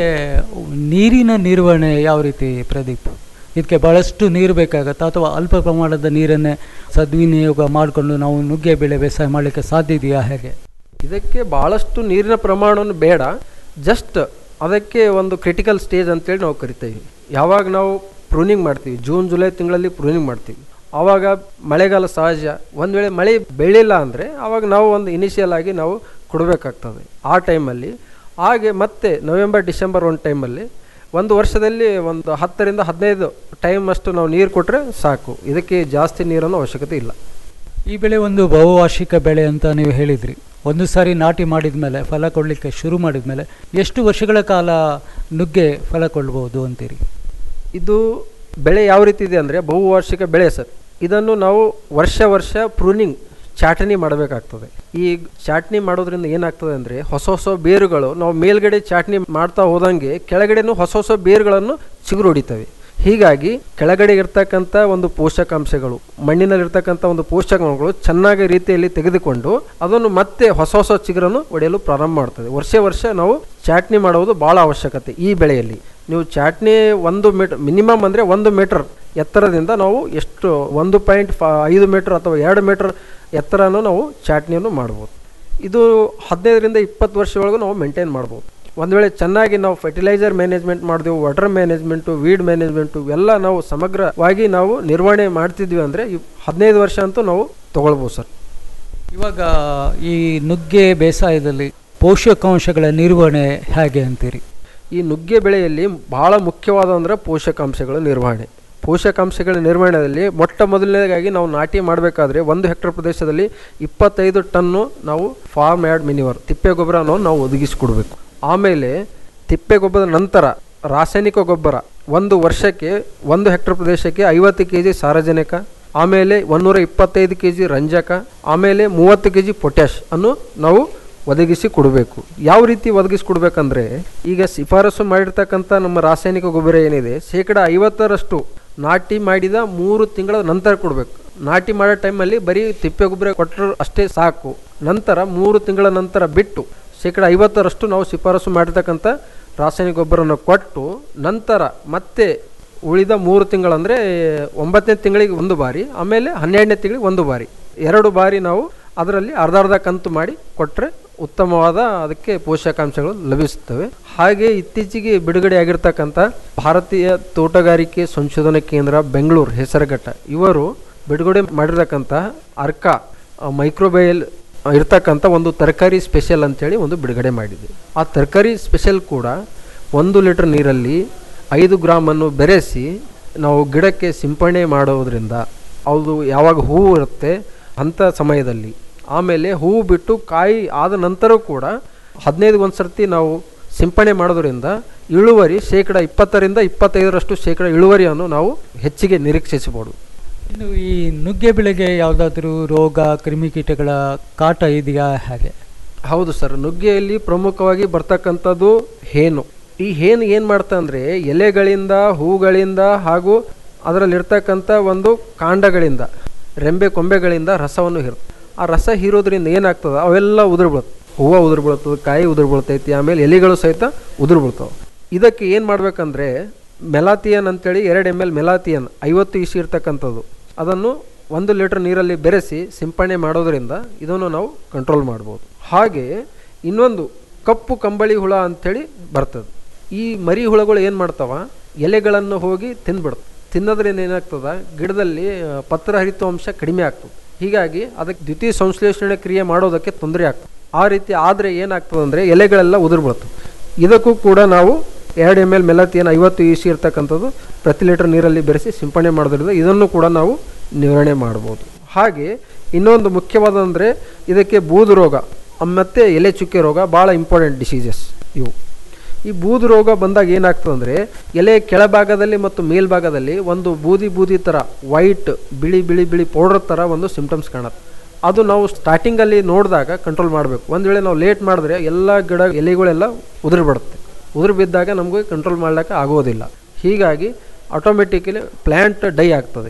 ನೀರಿನ ನಿರ್ವಹಣೆ ಯಾವ ರೀತಿ ಪ್ರದೀಪ್ ಇದಕ್ಕೆ ಬಹಳಷ್ಟು ನೀರು ಬೇಕಾಗತ್ತಾ ಅಥವಾ ಅಲ್ಪ ಪ್ರಮಾಣದ ನೀರನ್ನೇ ಸದ್ವಿನಿಯೋಗ ಮಾಡಿಕೊಂಡು ನಾವು ನುಗ್ಗೆ ಬೆಳೆ ಬೇಸಾಯ ಮಾಡಲಿಕ್ಕೆ ಸಾಧ್ಯ ಇದೆಯಾ ಹೇಗೆ ಇದಕ್ಕೆ ಭಾಳಷ್ಟು ನೀರಿನ ಪ್ರಮಾಣವನ್ನು ಬೇಡ ಜಸ್ಟ್ ಅದಕ್ಕೆ ಒಂದು ಕ್ರಿಟಿಕಲ್ ಸ್ಟೇಜ್ ಅಂತೇಳಿ ನಾವು ಕರಿತೇವೆ ಯಾವಾಗ ನಾವು ಪ್ರೂನಿಂಗ್ ಮಾಡ್ತೀವಿ ಜೂನ್ ಜುಲೈ ತಿಂಗಳಲ್ಲಿ ಪ್ರೂನಿಂಗ್ ಮಾಡ್ತೀವಿ ಆವಾಗ ಮಳೆಗಾಲ ಸಹಜ ಒಂದು ವೇಳೆ ಮಳೆ ಬೆಳಿಲ್ಲ ಅಂದರೆ ಆವಾಗ ನಾವು ಒಂದು ಇನಿಷಿಯಲ್ ಆಗಿ ನಾವು ಕೊಡಬೇಕಾಗ್ತದೆ ಆ ಟೈಮಲ್ಲಿ ಹಾಗೆ ಮತ್ತೆ ನವೆಂಬರ್ ಡಿಸೆಂಬರ್ ಒಂದು ಟೈಮಲ್ಲಿ ಒಂದು ವರ್ಷದಲ್ಲಿ ಒಂದು ಹತ್ತರಿಂದ ಹದಿನೈದು ಟೈಮ್ ಅಷ್ಟು ನಾವು ನೀರು ಕೊಟ್ಟರೆ ಸಾಕು ಇದಕ್ಕೆ ಜಾಸ್ತಿ ನೀರನ್ನು ಅವಶ್ಯಕತೆ ಇಲ್ಲ ಈ ಬೆಳೆ ಒಂದು ಬಹುವಾರ್ಷಿಕ ಬೆಳೆ ಅಂತ ನೀವು ಹೇಳಿದ್ರಿ ಒಂದು ಸಾರಿ ನಾಟಿ ಮಾಡಿದ ಮೇಲೆ ಫಲ ಕೊಡಲಿಕ್ಕೆ ಶುರು ಮಾಡಿದ ಮೇಲೆ ಎಷ್ಟು ವರ್ಷಗಳ ಕಾಲ ನುಗ್ಗೆ ಫಲ ಕೊಡ್ಬೋದು ಅಂತೀರಿ ಇದು ಬೆಳೆ ಯಾವ ರೀತಿ ಇದೆ ಅಂದರೆ ಬಹುವಾರ್ಷಿಕ ಬೆಳೆ ಸರ್ ಇದನ್ನು ನಾವು ವರ್ಷ ವರ್ಷ ಪ್ರೂನಿಂಗ್ ಚಾಟನಿ ಮಾಡಬೇಕಾಗ್ತದೆ ಈ ಚಾಟ್ನಿ ಮಾಡೋದ್ರಿಂದ ಏನಾಗ್ತದೆ ಅಂದರೆ ಹೊಸ ಹೊಸ ಬೇರುಗಳು ನಾವು ಮೇಲ್ಗಡೆ ಚಾಟ್ನಿ ಮಾಡ್ತಾ ಹೋದಂಗೆ ಕೆಳಗಡೆನೂ ಹೊಸ ಹೊಸ ಬೇರುಗಳನ್ನು ಚಿಗುರು ಹೊಡಿತವೆ ಹೀಗಾಗಿ ಕೆಳಗಡೆ ಇರ್ತಕ್ಕಂಥ ಒಂದು ಪೋಷಕಾಂಶಗಳು ಮಣ್ಣಿನಲ್ಲಿರ್ತಕ್ಕಂಥ ಒಂದು ಪೋಷಕಾಂಶಗಳು ಚೆನ್ನಾಗಿ ರೀತಿಯಲ್ಲಿ ತೆಗೆದುಕೊಂಡು ಅದನ್ನು ಮತ್ತೆ ಹೊಸ ಹೊಸ ಚಿಗುರನ್ನು ಒಡೆಯಲು ಪ್ರಾರಂಭ ಮಾಡ್ತದೆ ವರ್ಷ ವರ್ಷ ನಾವು ಚಾಟ್ನಿ ಮಾಡುವುದು ಭಾಳ ಅವಶ್ಯಕತೆ ಈ ಬೆಳೆಯಲ್ಲಿ ನೀವು ಚಾಟ್ನಿ ಒಂದು ಮೀಟರ್ ಮಿನಿಮಮ್ ಅಂದರೆ ಒಂದು ಮೀಟರ್ ಎತ್ತರದಿಂದ ನಾವು ಎಷ್ಟು ಒಂದು ಪಾಯಿಂಟ್ ಫ ಐದು ಮೀಟರ್ ಅಥವಾ ಎರಡು ಮೀಟರ್ ಎತ್ತರನೂ ನಾವು ಚಾಟ್ನಿಯನ್ನು ಮಾಡ್ಬೋದು ಇದು ಹದಿನೈದರಿಂದ ಇಪ್ಪತ್ತು ವರ್ಷವರೆಗೂ ನಾವು ಮೇಂಟೈನ್ ಮಾಡ್ಬೋದು ಒಂದು ವೇಳೆ ಚೆನ್ನಾಗಿ ನಾವು ಫರ್ಟಿಲೈಸರ್ ಮ್ಯಾನೇಜ್ಮೆಂಟ್ ಮಾಡಿದೆವು ವಾಟರ್ ಮ್ಯಾನೇಜ್ಮೆಂಟು ವೀಡ್ ಮ್ಯಾನೇಜ್ಮೆಂಟು ಎಲ್ಲ ನಾವು ಸಮಗ್ರವಾಗಿ ನಾವು ನಿರ್ವಹಣೆ ಮಾಡ್ತಿದ್ವಿ ಅಂದರೆ ಹದಿನೈದು ವರ್ಷ ಅಂತೂ ನಾವು ತೊಗೊಳ್ಬೋದು ಸರ್ ಇವಾಗ ಈ ನುಗ್ಗೆ ಬೇಸಾಯದಲ್ಲಿ ಪೋಷಕಾಂಶಗಳ ನಿರ್ವಹಣೆ ಹೇಗೆ ಅಂತೀರಿ ಈ ನುಗ್ಗೆ ಬೆಳೆಯಲ್ಲಿ ಬಹಳ ಮುಖ್ಯವಾದ ಅಂದರೆ ಪೋಷಕಾಂಶಗಳ ನಿರ್ವಹಣೆ ಪೋಷಕಾಂಶಗಳ ನಿರ್ವಹಣೆಯಲ್ಲಿ ಮೊಟ್ಟ ಮೊದಲನೇದಾಗಿ ನಾವು ನಾಟಿ ಮಾಡಬೇಕಾದ್ರೆ ಒಂದು ಹೆಕ್ಟರ್ ಪ್ರದೇಶದಲ್ಲಿ ಇಪ್ಪತ್ತೈದು ಟನ್ನು ನಾವು ಫಾರ್ಮ್ ಆ್ಯಡ್ ಮಿನಿವರ್ ತಿಪ್ಪೆ ಗೊಬ್ಬರವನ್ನು ನಾವು ಒದಗಿಸಿಕೊಡ್ಬೇಕು ಆಮೇಲೆ ತಿಪ್ಪೆ ಗೊಬ್ಬರದ ನಂತರ ರಾಸಾಯನಿಕ ಗೊಬ್ಬರ ಒಂದು ವರ್ಷಕ್ಕೆ ಒಂದು ಹೆಕ್ಟರ್ ಪ್ರದೇಶಕ್ಕೆ ಐವತ್ತು ಕೆ ಜಿ ಸಾರಜನಕ ಆಮೇಲೆ ಒಂದೂರ ಇಪ್ಪತ್ತೈದು ಕೆ ಜಿ ರಂಜಕ ಆಮೇಲೆ ಮೂವತ್ತು ಕೆ ಜಿ ಪೊಟ್ಯಾಶ್ ಅನ್ನು ನಾವು ಒದಗಿಸಿ ಕೊಡಬೇಕು ಯಾವ ರೀತಿ ಒದಗಿಸಿ ಕೊಡಬೇಕಂದ್ರೆ ಈಗ ಶಿಫಾರಸು ಮಾಡಿರ್ತಕ್ಕಂಥ ನಮ್ಮ ರಾಸಾಯನಿಕ ಗೊಬ್ಬರ ಏನಿದೆ ಶೇಕಡ ಐವತ್ತರಷ್ಟು ನಾಟಿ ಮಾಡಿದ ಮೂರು ತಿಂಗಳ ನಂತರ ಕೊಡಬೇಕು ನಾಟಿ ಮಾಡೋ ಟೈಮಲ್ಲಿ ಬರೀ ತಿಪ್ಪೆ ಗೊಬ್ಬರ ಕೊಟ್ಟರು ಅಷ್ಟೇ ಸಾಕು ನಂತರ ಮೂರು ತಿಂಗಳ ನಂತರ ಬಿಟ್ಟು ಶೇಕಡ ಐವತ್ತರಷ್ಟು ನಾವು ಶಿಫಾರಸು ಮಾಡಿರ್ತಕ್ಕಂಥ ರಾಸಾಯನಿಕ ಗೊಬ್ಬರವನ್ನು ಕೊಟ್ಟು ನಂತರ ಮತ್ತೆ ಉಳಿದ ಮೂರು ತಿಂಗಳಂದರೆ ಒಂಬತ್ತನೇ ತಿಂಗಳಿಗೆ ಒಂದು ಬಾರಿ ಆಮೇಲೆ ಹನ್ನೆರಡನೇ ತಿಂಗಳಿಗೆ ಒಂದು ಬಾರಿ ಎರಡು ಬಾರಿ ನಾವು ಅದರಲ್ಲಿ ಅರ್ಧ ಅರ್ಧ ಕಂತು ಮಾಡಿ ಕೊಟ್ಟರೆ ಉತ್ತಮವಾದ ಅದಕ್ಕೆ ಪೋಷಕಾಂಶಗಳು ಲಭಿಸುತ್ತವೆ ಹಾಗೆ ಇತ್ತೀಚೆಗೆ ಬಿಡುಗಡೆ ಆಗಿರ್ತಕ್ಕಂಥ ಭಾರತೀಯ ತೋಟಗಾರಿಕೆ ಸಂಶೋಧನಾ ಕೇಂದ್ರ ಬೆಂಗಳೂರು ಹೆಸರುಘಟ್ಟ ಇವರು ಬಿಡುಗಡೆ ಮಾಡಿರ್ತಕ್ಕಂಥ ಅರ್ಕ ಮೈಕ್ರೋಬಯಲ್ ಇರ್ತಕ್ಕಂಥ ಒಂದು ತರಕಾರಿ ಸ್ಪೆಷಲ್ ಅಂತೇಳಿ ಒಂದು ಬಿಡುಗಡೆ ಮಾಡಿದೆ ಆ ತರಕಾರಿ ಸ್ಪೆಷಲ್ ಕೂಡ ಒಂದು ಲೀಟರ್ ನೀರಲ್ಲಿ ಐದು ಗ್ರಾಮನ್ನು ಬೆರೆಸಿ ನಾವು ಗಿಡಕ್ಕೆ ಸಿಂಪಡಣೆ ಮಾಡೋದ್ರಿಂದ ಅದು ಯಾವಾಗ ಹೂವು ಇರುತ್ತೆ ಅಂಥ ಸಮಯದಲ್ಲಿ ಆಮೇಲೆ ಹೂವು ಬಿಟ್ಟು ಕಾಯಿ ಆದ ನಂತರ ಕೂಡ ಹದಿನೈದು ಒಂದು ಸರ್ತಿ ನಾವು ಸಿಂಪಡಣೆ ಮಾಡೋದ್ರಿಂದ ಇಳುವರಿ ಶೇಕಡ ಇಪ್ಪತ್ತರಿಂದ ಇಪ್ಪತ್ತೈದರಷ್ಟು ಶೇಕಡ ಇಳುವರಿಯನ್ನು ನಾವು ಹೆಚ್ಚಿಗೆ ನಿರೀಕ್ಷಿಸಬಹುದು ಇನ್ನು ಈ ನುಗ್ಗೆ ಬೆಳೆಗೆ ಯಾವುದಾದ್ರೂ ರೋಗ ಕ್ರಿಮಿಕೀಟಗಳ ಕಾಟ ಇದೆಯಾ ಹಾಗೆ ಹೌದು ಸರ್ ನುಗ್ಗೆಯಲ್ಲಿ ಪ್ರಮುಖವಾಗಿ ಬರ್ತಕ್ಕಂಥದ್ದು ಹೇನು ಈ ಹೇನು ಏನು ಮಾಡ್ತಾ ಅಂದರೆ ಎಲೆಗಳಿಂದ ಹೂಗಳಿಂದ ಹಾಗೂ ಅದರಲ್ಲಿರ್ತಕ್ಕಂಥ ಒಂದು ಕಾಂಡಗಳಿಂದ ರೆಂಬೆ ಕೊಂಬೆಗಳಿಂದ ರಸವನ್ನು ಹೀರುತ್ತೆ ಆ ರಸ ಹೀರೋದ್ರಿಂದ ಏನಾಗ್ತದೆ ಅವೆಲ್ಲ ಉದುರು ಬೀಳುತ್ತೆ ಹೂವು ಉದುರು ಬೀಳ್ತದೆ ಕಾಯಿ ಉದುರು ಬೀಳ್ತೈತಿ ಆಮೇಲೆ ಎಲೆಗಳು ಸಹಿತ ಉದುರು ಬೀಳ್ತಾವೆ ಇದಕ್ಕೆ ಏನು ಮಾಡ್ಬೇಕಂದ್ರೆ ಮೆಲಾತಿಯನ್ ಅಂತೇಳಿ ಎರಡು ಎಮ್ ಎಲ್ ಮೆಲಾತಿಯನ್ ಐವತ್ತು ಇಸಿ ಇರ್ತಕ್ಕಂಥದ್ದು ಅದನ್ನು ಒಂದು ಲೀಟರ್ ನೀರಲ್ಲಿ ಬೆರೆಸಿ ಸಿಂಪಡಣೆ ಮಾಡೋದ್ರಿಂದ ಇದನ್ನು ನಾವು ಕಂಟ್ರೋಲ್ ಮಾಡ್ಬೋದು ಹಾಗೆ ಇನ್ನೊಂದು ಕಪ್ಪು ಕಂಬಳಿ ಹುಳ ಅಂಥೇಳಿ ಬರ್ತದೆ ಈ ಮರಿ ಹುಳಗಳು ಏನು ಮಾಡ್ತಾವ ಎಲೆಗಳನ್ನು ಹೋಗಿ ತಿಂದ್ಬಿಡ್ತವೆ ತಿನ್ನೋದ್ರಿಂದ ಏನಾಗ್ತದ ಗಿಡದಲ್ಲಿ ಪತ್ರ ಹರಿತಾಂಶ ಕಡಿಮೆ ಆಗ್ತದೆ ಹೀಗಾಗಿ ಅದಕ್ಕೆ ದ್ವಿತೀಯ ಸಂಶ್ಲೇಷಣೆ ಕ್ರಿಯೆ ಮಾಡೋದಕ್ಕೆ ತೊಂದರೆ ಆಗ್ತದೆ ಆ ರೀತಿ ಆದರೆ ಏನಾಗ್ತದೆ ಅಂದರೆ ಎಲೆಗಳೆಲ್ಲ ಉದುರು ಬೀಳ್ತವೆ ಇದಕ್ಕೂ ಕೂಡ ನಾವು ಎರಡು ಎಮ್ ಎಲ್ ಮೆಲತಿಯನ್ನು ಐವತ್ತು ಇ ಸಿ ಇರ್ತಕ್ಕಂಥದ್ದು ಪ್ರತಿ ಲೀಟರ್ ನೀರಲ್ಲಿ ಬೆರೆಸಿ ಸಿಂಪಡಣೆ ಮಾಡೋದ್ರಿಂದ ಇದನ್ನು ಕೂಡ ನಾವು ನಿವಾರಣೆ ಮಾಡ್ಬೋದು ಹಾಗೆ ಇನ್ನೊಂದು ಮುಖ್ಯವಾದಂದರೆ ಇದಕ್ಕೆ ಬೂದು ರೋಗ ಮತ್ತು ಎಲೆ ಚುಕ್ಕೆ ರೋಗ ಭಾಳ ಇಂಪಾರ್ಟೆಂಟ್ ಡಿಸೀಸಸ್ ಇವು ಈ ಬೂದು ರೋಗ ಬಂದಾಗ ಏನಾಗ್ತದೆ ಅಂದರೆ ಎಲೆ ಕೆಳಭಾಗದಲ್ಲಿ ಮತ್ತು ಮೇಲ್ಭಾಗದಲ್ಲಿ ಒಂದು ಬೂದಿ ಬೂದಿ ಥರ ವೈಟ್ ಬಿಳಿ ಬಿಳಿ ಬಿಳಿ ಪೌಡರ್ ಥರ ಒಂದು ಸಿಂಪ್ಟಮ್ಸ್ ಕಾಣುತ್ತೆ ಅದು ನಾವು ಸ್ಟಾರ್ಟಿಂಗಲ್ಲಿ ನೋಡಿದಾಗ ಕಂಟ್ರೋಲ್ ಮಾಡಬೇಕು ಒಂದು ವೇಳೆ ನಾವು ಲೇಟ್ ಮಾಡಿದ್ರೆ ಎಲ್ಲ ಗಿಡ ಎಲೆಗಳೆಲ್ಲ ಉದುರು ಬಿಡುತ್ತೆ ಉದುರು ಬಿದ್ದಾಗ ನಮಗೆ ಕಂಟ್ರೋಲ್ ಮಾಡ್ಲಿಕ್ಕೆ ಆಗೋದಿಲ್ಲ ಹೀಗಾಗಿ ಆಟೋಮೆಟಿಕಲಿ ಪ್ಲ್ಯಾಂಟ್ ಡೈ ಆಗ್ತದೆ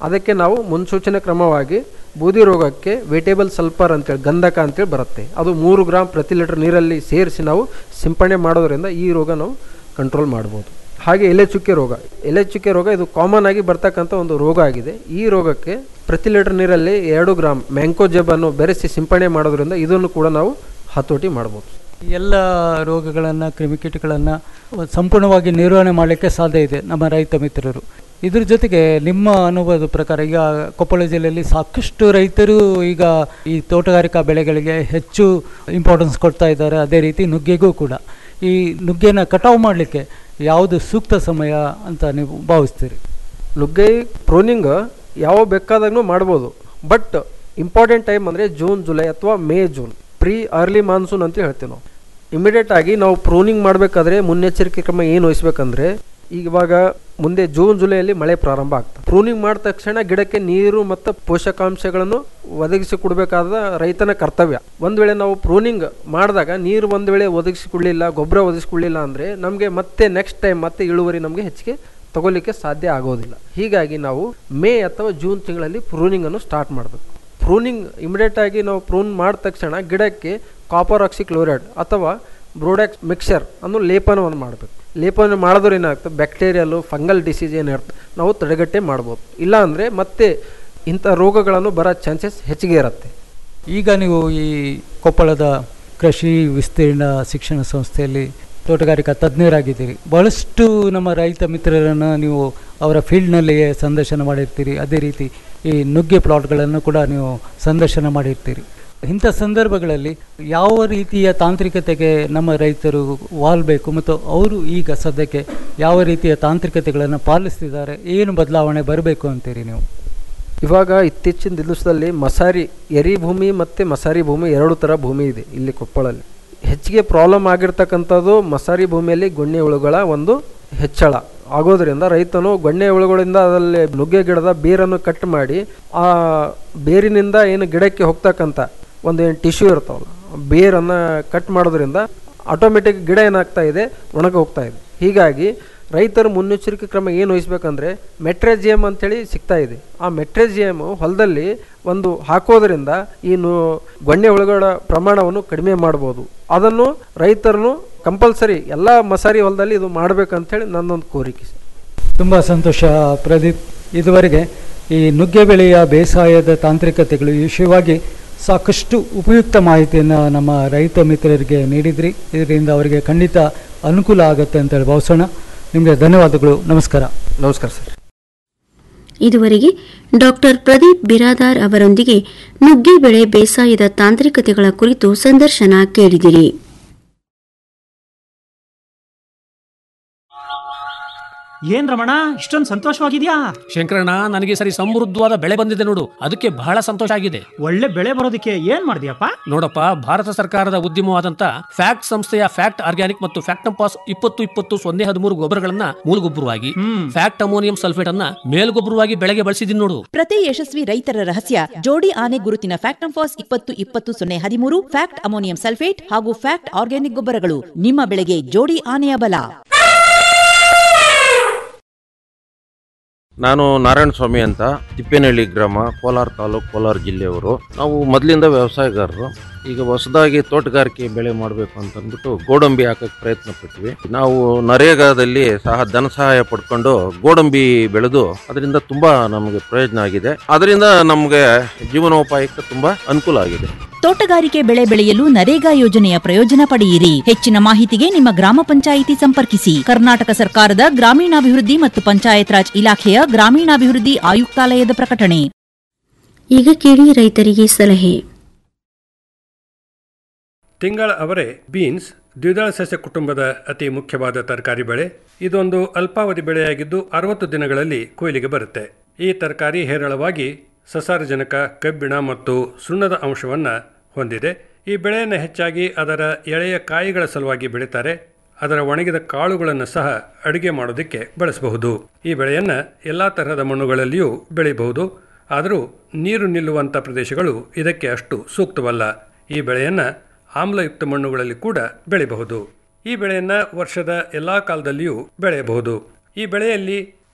ಅದಕ್ಕೆ ನಾವು ಮುನ್ಸೂಚನೆ ಕ್ರಮವಾಗಿ ಬೂದಿ ರೋಗಕ್ಕೆ ವೇಟೇಬಲ್ ಸಲ್ಫರ್ ಅಂತೇಳಿ ಗಂಧಕ ಅಂತೇಳಿ ಬರುತ್ತೆ ಅದು ಮೂರು ಗ್ರಾಮ್ ಪ್ರತಿ ಲೀಟರ್ ನೀರಲ್ಲಿ ಸೇರಿಸಿ ನಾವು ಸಿಂಪಡಣೆ ಮಾಡೋದ್ರಿಂದ ಈ ರೋಗ ನಾವು ಕಂಟ್ರೋಲ್ ಮಾಡ್ಬೋದು ಹಾಗೆ ಎಲೆ ಚುಕ್ಕೆ ರೋಗ ಎಲೆ ಚುಕ್ಕೆ ರೋಗ ಇದು ಕಾಮನ್ ಆಗಿ ಬರ್ತಕ್ಕಂಥ ಒಂದು ರೋಗ ಆಗಿದೆ ಈ ರೋಗಕ್ಕೆ ಪ್ರತಿ ಲೀಟರ್ ನೀರಲ್ಲಿ ಎರಡು ಗ್ರಾಮ್ ಮ್ಯಾಂಕೋಜೆಬ್ ಅನ್ನು ಬೆರೆಸಿ ಸಿಂಪಡಣೆ ಮಾಡೋದ್ರಿಂದ ಇದನ್ನು ಕೂಡ ನಾವು ಹತೋಟಿ ಮಾಡ್ಬೋದು ಎಲ್ಲ ರೋಗಗಳನ್ನು ಕ್ರಿಮಿಕೀಟಗಳನ್ನು ಸಂಪೂರ್ಣವಾಗಿ ನಿರ್ವಹಣೆ ಮಾಡಲಿಕ್ಕೆ ಸಾಧ್ಯ ಇದೆ ನಮ್ಮ ರೈತ ಮಿತ್ರರು ಇದ್ರ ಜೊತೆಗೆ ನಿಮ್ಮ ಅನುಭವದ ಪ್ರಕಾರ ಈಗ ಕೊಪ್ಪಳ ಜಿಲ್ಲೆಯಲ್ಲಿ ಸಾಕಷ್ಟು ರೈತರು ಈಗ ಈ ತೋಟಗಾರಿಕಾ ಬೆಳೆಗಳಿಗೆ ಹೆಚ್ಚು ಇಂಪಾರ್ಟೆನ್ಸ್ ಕೊಡ್ತಾ ಇದ್ದಾರೆ ಅದೇ ರೀತಿ ನುಗ್ಗೆಗೂ ಕೂಡ ಈ ನುಗ್ಗೆನ ಕಟಾವು ಮಾಡಲಿಕ್ಕೆ ಯಾವುದು ಸೂಕ್ತ ಸಮಯ ಅಂತ ನೀವು ಭಾವಿಸ್ತೀರಿ ನುಗ್ಗೆ ಪ್ರೂನಿಂಗ್ ಯಾವ ಬೇಕಾದಾಗೂ ಮಾಡ್ಬೋದು ಬಟ್ ಇಂಪಾರ್ಟೆಂಟ್ ಟೈಮ್ ಅಂದರೆ ಜೂನ್ ಜುಲೈ ಅಥವಾ May June pre early monsoon ಅಂತ ಹೇಳ್ತೀವಿ ನಾವು ಇಮಿಡಿಯೇಟ್ ಆಗಿ ನಾವು ಪ್ರೂನಿಂಗ್ ಮಾಡಬೇಕಾದ್ರೆ ಮುನ್ನೆಚ್ಚರಿಕೆ ಕ್ರಮ ಏನು ವಹಿಸ್ಬೇಕಂದ್ರೆ ಇವಾಗ ಮುಂದೆ ಜೂನ್ ಜುಲೈಯಲ್ಲಿ ಮಳೆ ಪ್ರಾರಂಭ ಆಗ್ತದೆ ಪ್ರೂನಿಂಗ್ ಮಾಡಿದ ತಕ್ಷಣ ಗಿಡಕ್ಕೆ ನೀರು ಮತ್ತು ಪೋಷಕಾಂಶಗಳನ್ನು ಒದಗಿಸಿ ಕೊಡಬೇಕಾದ ರೈತನ ಕರ್ತವ್ಯ ಒಂದು ವೇಳೆ ನಾವು ಪ್ರೂನಿಂಗ್ ಮಾಡಿದಾಗ ನೀರು ಒಂದು ವೇಳೆ ಒದಗಿಸಿಕೊಡ್ಲಿಲ್ಲ ಗೊಬ್ಬರ ಒದಗಿಸಿಕೊಡ್ಲಿಲ್ಲ ಅಂದರೆ ನಮಗೆ ಮತ್ತೆ ನೆಕ್ಸ್ಟ್ ಟೈಮ್ ಮತ್ತೆ ಇಳುವರಿ ನಮಗೆ ಹೆಚ್ಚಿಗೆ ತಗೊಳ್ಳಿಕ್ಕೆ ಸಾಧ್ಯ ಆಗೋದಿಲ್ಲ ಹೀಗಾಗಿ ನಾವು ಮೇ ಅಥವಾ ಜೂನ್ ತಿಂಗಳಲ್ಲಿ ಪ್ರೂನಿಂಗ್ ಅನ್ನು ಸ್ಟಾರ್ಟ್ ಮಾಡಬೇಕು ಪ್ರೂನಿಂಗ್ ಇಮಿಡಿಯೇಟ್ ಆಗಿ ನಾವು ಪ್ರೂನ್ ಮಾಡಿದ ತಕ್ಷಣ ಗಿಡಕ್ಕೆ ಕಾಪರ್ ಆಕ್ಸಿಕ್ಲೋರೈಡ್ ಅಥವಾ ಬ್ರೋಡಾಕ್ಸ್ ಮಿಕ್ಸರ್ ಅನ್ನು ಲೇಪನವನ್ನು ಮಾಡಬೇಕು ಲೇಪನ ಮಾಡಿದ್ರೆ ಏನಾಗ್ತದೆ ಬ್ಯಾಕ್ಟೀರಿಯಲ್ಲು ಫಂಗಲ್ ಡಿಸೀಸ್ ಏನಿರ್ತದೆ ನಾವು ತಡೆಗಟ್ಟೆ ಮಾಡ್ಬೋದು ಇಲ್ಲ ಅಂದರೆ ಮತ್ತೆ ಇಂಥ ರೋಗಗಳನ್ನು ಬರೋ ಚಾನ್ಸಸ್ ಹೆಚ್ಚಿಗೆ ಇರುತ್ತೆ ಈಗ ನೀವು ಈ ಕೊಪ್ಪಳದ ಕೃಷಿ ವಿಸ್ತೀರ್ಣ ಶಿಕ್ಷಣ ಸಂಸ್ಥೆಯಲ್ಲಿ ತೋಟಗಾರಿಕಾ ತಜ್ಞರಾಗಿದ್ದೀರಿ ಬಹಳಷ್ಟು ನಮ್ಮ ರೈತ ಮಿತ್ರರನ್ನು ನೀವು ಅವರ ಫೀಲ್ಡ್ನಲ್ಲಿಯೇ ಸಂದರ್ಶನ ಮಾಡಿರ್ತೀರಿ ಅದೇ ರೀತಿ ಈ ನುಗ್ಗೆ ಪ್ಲಾಟ್ಗಳನ್ನು ಕೂಡ ನೀವು ಸಂದರ್ಶನ ಮಾಡಿರ್ತೀರಿ ಇಂಥ ಸಂದರ್ಭಗಳಲ್ಲಿ ಯಾವ ರೀತಿಯ ತಾಂತ್ರಿಕತೆಗೆ ನಮ್ಮ ರೈತರು ವಾಲ್ಬೇಕು ಮತ್ತು ಅವರು ಈಗ ಸದ್ಯಕ್ಕೆ ಯಾವ ರೀತಿಯ ತಾಂತ್ರಿಕತೆಗಳನ್ನು ಪಾಲಿಸ್ತಿದ್ದಾರೆ ಏನು ಬದಲಾವಣೆ ಬರಬೇಕು ಅಂತೀರಿ ನೀವು ಇವಾಗ ಇತ್ತೀಚಿನ ದಿವಸದಲ್ಲಿ ಮಸಾರಿ ಎರಿ ಭೂಮಿ ಮತ್ತು ಮಸಾರಿ ಭೂಮಿ ಎರಡು ಥರ ಭೂಮಿ ಇದೆ ಇಲ್ಲಿ ಕೊಪ್ಪಳಲ್ಲಿ ಹೆಚ್ಚಿಗೆ ಪ್ರಾಬ್ಲಮ್ ಆಗಿರ್ತಕ್ಕಂಥದ್ದು ಮಸಾರಿ ಭೂಮಿಯಲ್ಲಿ ಗೊಣ್ಣೆ ಹುಳುಗಳ ಒಂದು ಹೆಚ್ಚಳ ಆಗೋದ್ರಿಂದ ರೈತನು ಗೊಣ್ಣೆ ಹುಳುಗಳಿಂದ ಅದರಲ್ಲಿ ನುಗ್ಗೆ ಗಿಡದ ಬೇರನ್ನು ಕಟ್ ಮಾಡಿ ಆ ಬೇರಿನಿಂದ ಏನು ಗಿಡಕ್ಕೆ ಹೋಗ್ತಕ್ಕಂಥ ಒಂದು ಏನು ಟಿಶ್ಯೂ ಇರ್ತಾವಲ್ಲ ಬೇರನ್ನು ಕಟ್ ಮಾಡೋದ್ರಿಂದ ಆಟೋಮೆಟಿಕ್ ಗಿಡ ಏನಾಗ್ತಾ ಇದೆ ಒಣಗಿ ಹೋಗ್ತಾ ಇದೆ ಹೀಗಾಗಿ ರೈತರು ಮುನ್ನೆಚ್ಚರಿಕೆ ಕ್ರಮ ಏನು ವಹಿಸ್ಬೇಕಂದ್ರೆ ಮೆಟ್ರೆಜಿಯಮ್ ಅಂತೇಳಿ ಸಿಗ್ತಾ ಇದೆ ಆ ಮೆಟ್ರೆಜಿಯಮ್ ಹೊಲದಲ್ಲಿ ಒಂದು ಹಾಕೋದ್ರಿಂದ ಈ ನು ಗೊಣ್ಣೆ ಹುಳುಗಳ ಪ್ರಮಾಣವನ್ನು ಕಡಿಮೆ ಮಾಡ್ಬೋದು ಅದನ್ನು ರೈತರನ್ನು ಕಂಪಲ್ಸರಿ ಎಲ್ಲ ಮಸಾರಿ ಹೊಲದಲ್ಲಿ ಇದು ಮಾಡಬೇಕಂತೇಳಿ ನನ್ನೊಂದು ಕೋರಿಕೆ ತುಂಬ ಸಂತೋಷ ಪ್ರದೀಪ್ ಇದುವರೆಗೆ ಈ ನುಗ್ಗೆ ಬೆಳೆಯ ಬೇಸಾಯದ ತಾಂತ್ರಿಕತೆಗಳು ಈ ವಿಷಯವಾಗಿ ಸಾಕಷ್ಟು ಉಪಯುಕ್ತ ಮಾಹಿತಿಯನ್ನು ನಮ್ಮ ರೈತ ಮಿತ್ರರಿಗೆ ನೀಡಿದ್ರಿ ಇದರಿಂದ ಅವರಿಗೆ ಖಂಡಿತ ಅನುಕೂಲ ಆಗುತ್ತೆ ಅಂತೇಳಿ ಭಾವಿಸೋಣ ನಿಮಗೆ ಧನ್ಯವಾದಗಳು ನಮಸ್ಕಾರ ನಮಸ್ಕಾರ ಸರ್ ಇದುವರೆಗೆ ಡಾಕ್ಟರ್ ಪ್ರದೀಪ್ ಬಿರಾದಾರ್ ಅವರೊಂದಿಗೆ ನುಗ್ಗೆ ಬೆಳೆ ಬೇಸಾಯದ ತಾಂತ್ರಿಕತೆಗಳ ಕುರಿತು ಸಂದರ್ಶನ ಕೇಳಿದಿರಿ ಏನ್ ರಮಣ ಇಷ್ಟೊಂದು ಸಂತೋಷವಾಗಿದ್ಯಾ ಶಂಕರಣ್ಣ ನನಗೆ ಸರಿ ಸಮೃದ್ಧವಾದ ಬೆಳೆ ಬಂದಿದೆ ನೋಡು ಅದಕ್ಕೆ ಬಹಳ ಸಂತೋಷ ಆಗಿದೆ ಒಳ್ಳೆ ಬೆಳೆ ಬರೋದಕ್ಕೆ ಏನ್ ಮಾಡಿದ್ಯಪ್ಪ ನೋಡಪ್ಪ ಭಾರತ ಸರ್ಕಾರದ ಉದ್ಯಮವಾದಂತ ಫ್ಯಾಕ್ಟ್ ಸಂಸ್ಥೆಯ ಫ್ಯಾಕ್ಟ್ ಆರ್ಗ್ಯಾನಿಕ್ ಮತ್ತು ಫ್ಯಾಕ್ಟಂಪಾಸ್ ಇಪ್ಪತ್ತು ಇಪ್ಪತ್ತು ಸೊನ್ನೆ ಹದಿಮೂರು ಗೊಬ್ಬರಗಳನ್ನ ಮೂಲಗೊಬ್ಬರವಾಗಿ ಫ್ಯಾಕ್ಟ್ ಅಮೋನಿಯಂ ಸಲ್ಫೇಟ್ ಅನ್ನ ಮೇಲ್ಗೊಬ್ಬರವಾಗಿ ಬೆಳೆಗೆ ಬಳಸಿದೀನಿ ನೋಡು ಪ್ರತಿ ಯಶಸ್ವಿ ರೈತರ ರಹಸ್ಯ ಜೋಡಿ ಆನೆ ಗುರುತಿನ ಫ್ಯಾಕ್ಟಂಫಾಸ್ ಇಪ್ಪತ್ತು ಇಪ್ಪತ್ತು ಸೊನ್ನೆ ಹದಿಮೂರು ಫ್ಯಾಕ್ಟ್ ಅಮೋನಿಯಂ ಸಲ್ಫೇಟ್ ಹಾಗೂ ಫ್ಯಾಕ್ಟ್ ಆರ್ಗ್ಯಾನಿಕ್ ಗೊಬ್ಬರಗಳು ನಿಮ್ಮ ಬೆಳೆಗೆ ಜೋಡಿ ಆನೆಯ ಬಲ ನಾನು ನಾರಾಯಣ ಸ್ವಾಮಿ ಅಂತ ತಿಪ್ಪೇನಹಳ್ಳಿ ಗ್ರಾಮ ಕೋಲಾರ ತಾಲೂಕು ಕೋಲಾರ ಜಿಲ್ಲೆಯವರು ನಾವು ಮೊದಲಿಂದ ವ್ಯವಸಾಯಗಾರರು ಈಗ ಹೊಸದಾಗಿ ತೋಟಗಾರಿಕೆ ಬೆಳೆ ಮಾಡಬೇಕು ಅಂತ ಅಂದ್ಬಿಟ್ಟು ಗೋಡಂಬಿ ಹಾಕಕ್ಕೆ ಪ್ರಯತ್ನ ಪಟ್ವಿ ನಾವು ನರೇಗಾದಲ್ಲಿ ಸಹ ಧನ ಸಹಾಯ ಪಡ್ಕೊಂಡು ಗೋಡಂಬಿ ಬೆಳೆದು ಅದರಿಂದ ತುಂಬಾ ನಮಗೆ ಪ್ರಯೋಜನ ಆಗಿದೆ ಅದರಿಂದ ನಮಗೆ ಜೀವನೋಪಾಯಕ್ಕೆ ತುಂಬಾ ಅನುಕೂಲ ಆಗಿದೆ ತೋಟಗಾರಿಕೆ ಬೆಳೆ ಬೆಳೆಯಲು ನರೇಗಾ ಯೋಜನೆಯ ಪ್ರಯೋಜನ ಪಡೆಯಿರಿ ಹೆಚ್ಚಿನ ಮಾಹಿತಿಗೆ ನಿಮ್ಮ ಗ್ರಾಮ ಪಂಚಾಯಿತಿ ಸಂಪರ್ಕಿಸಿ ಕರ್ನಾಟಕ ಸರ್ಕಾರದ ಗ್ರಾಮೀಣಾಭಿವೃದ್ಧಿ ಮತ್ತು ಪಂಚಾಯತ್ ರಾಜ್ ಇಲಾಖೆಯ ಗ್ರಾಮೀಣಾಭಿವೃದ್ಧಿ ಆಯುಕ್ತಾಲಯದ ಪ್ರಕಟಣೆ ಈಗ ಕೇಳಿ ರೈತರಿಗೆ ಸಲಹೆ ತಿಂಗಳ ಅವರೆ ಬೀನ್ಸ್ ದ್ವಿದಳ ಸಸ್ಯ ಕುಟುಂಬದ ಅತಿ ಮುಖ್ಯವಾದ ತರಕಾರಿ ಬೆಳೆ ಇದೊಂದು ಅಲ್ಪಾವಧಿ ಬೆಳೆಯಾಗಿದ್ದು ಅರವತ್ತು ದಿನಗಳಲ್ಲಿ ಕೊಯ್ಲಿಗೆ ಬರುತ್ತೆ ಈ ತರಕಾರಿ ಹೇರಳವಾಗಿ ಸಸಾರಜನಕ ಕಬ್ಬಿಣ ಮತ್ತು ಸುಣ್ಣದ ಅಂಶವನ್ನು ಹೊಂದಿದೆ ಈ ಬೆಳೆಯನ್ನು ಹೆಚ್ಚಾಗಿ ಅದರ ಎಳೆಯ ಕಾಯಿಗಳ ಸಲುವಾಗಿ ಬೆಳೀತಾರೆ ಅದರ ಒಣಗಿದ ಕಾಳುಗಳನ್ನು ಸಹ ಅಡುಗೆ ಮಾಡೋದಕ್ಕೆ ಬಳಸಬಹುದು ಈ ಬೆಳೆಯನ್ನು ಎಲ್ಲ ತರಹದ ಮಣ್ಣುಗಳಲ್ಲಿಯೂ ಬೆಳೆಯಬಹುದು ಆದರೂ ನೀರು ನಿಲ್ಲುವಂಥ ಪ್ರದೇಶಗಳು ಇದಕ್ಕೆ ಅಷ್ಟು ಸೂಕ್ತವಲ್ಲ ಈ ಬೆಳೆಯನ್ನು ಆಮ್ಲಯುಕ್ತ ಮಣ್ಣುಗಳಲ್ಲಿ ಕೂಡ ಬೆಳೆಯಬಹುದು ಈ ಬೆಳೆಯನ್ನು ವರ್ಷದ ಎಲ್ಲ ಕಾಲದಲ್ಲಿಯೂ ಬೆಳೆಯಬಹುದು ಈ ಬೆಳೆಯಲ್ಲಿ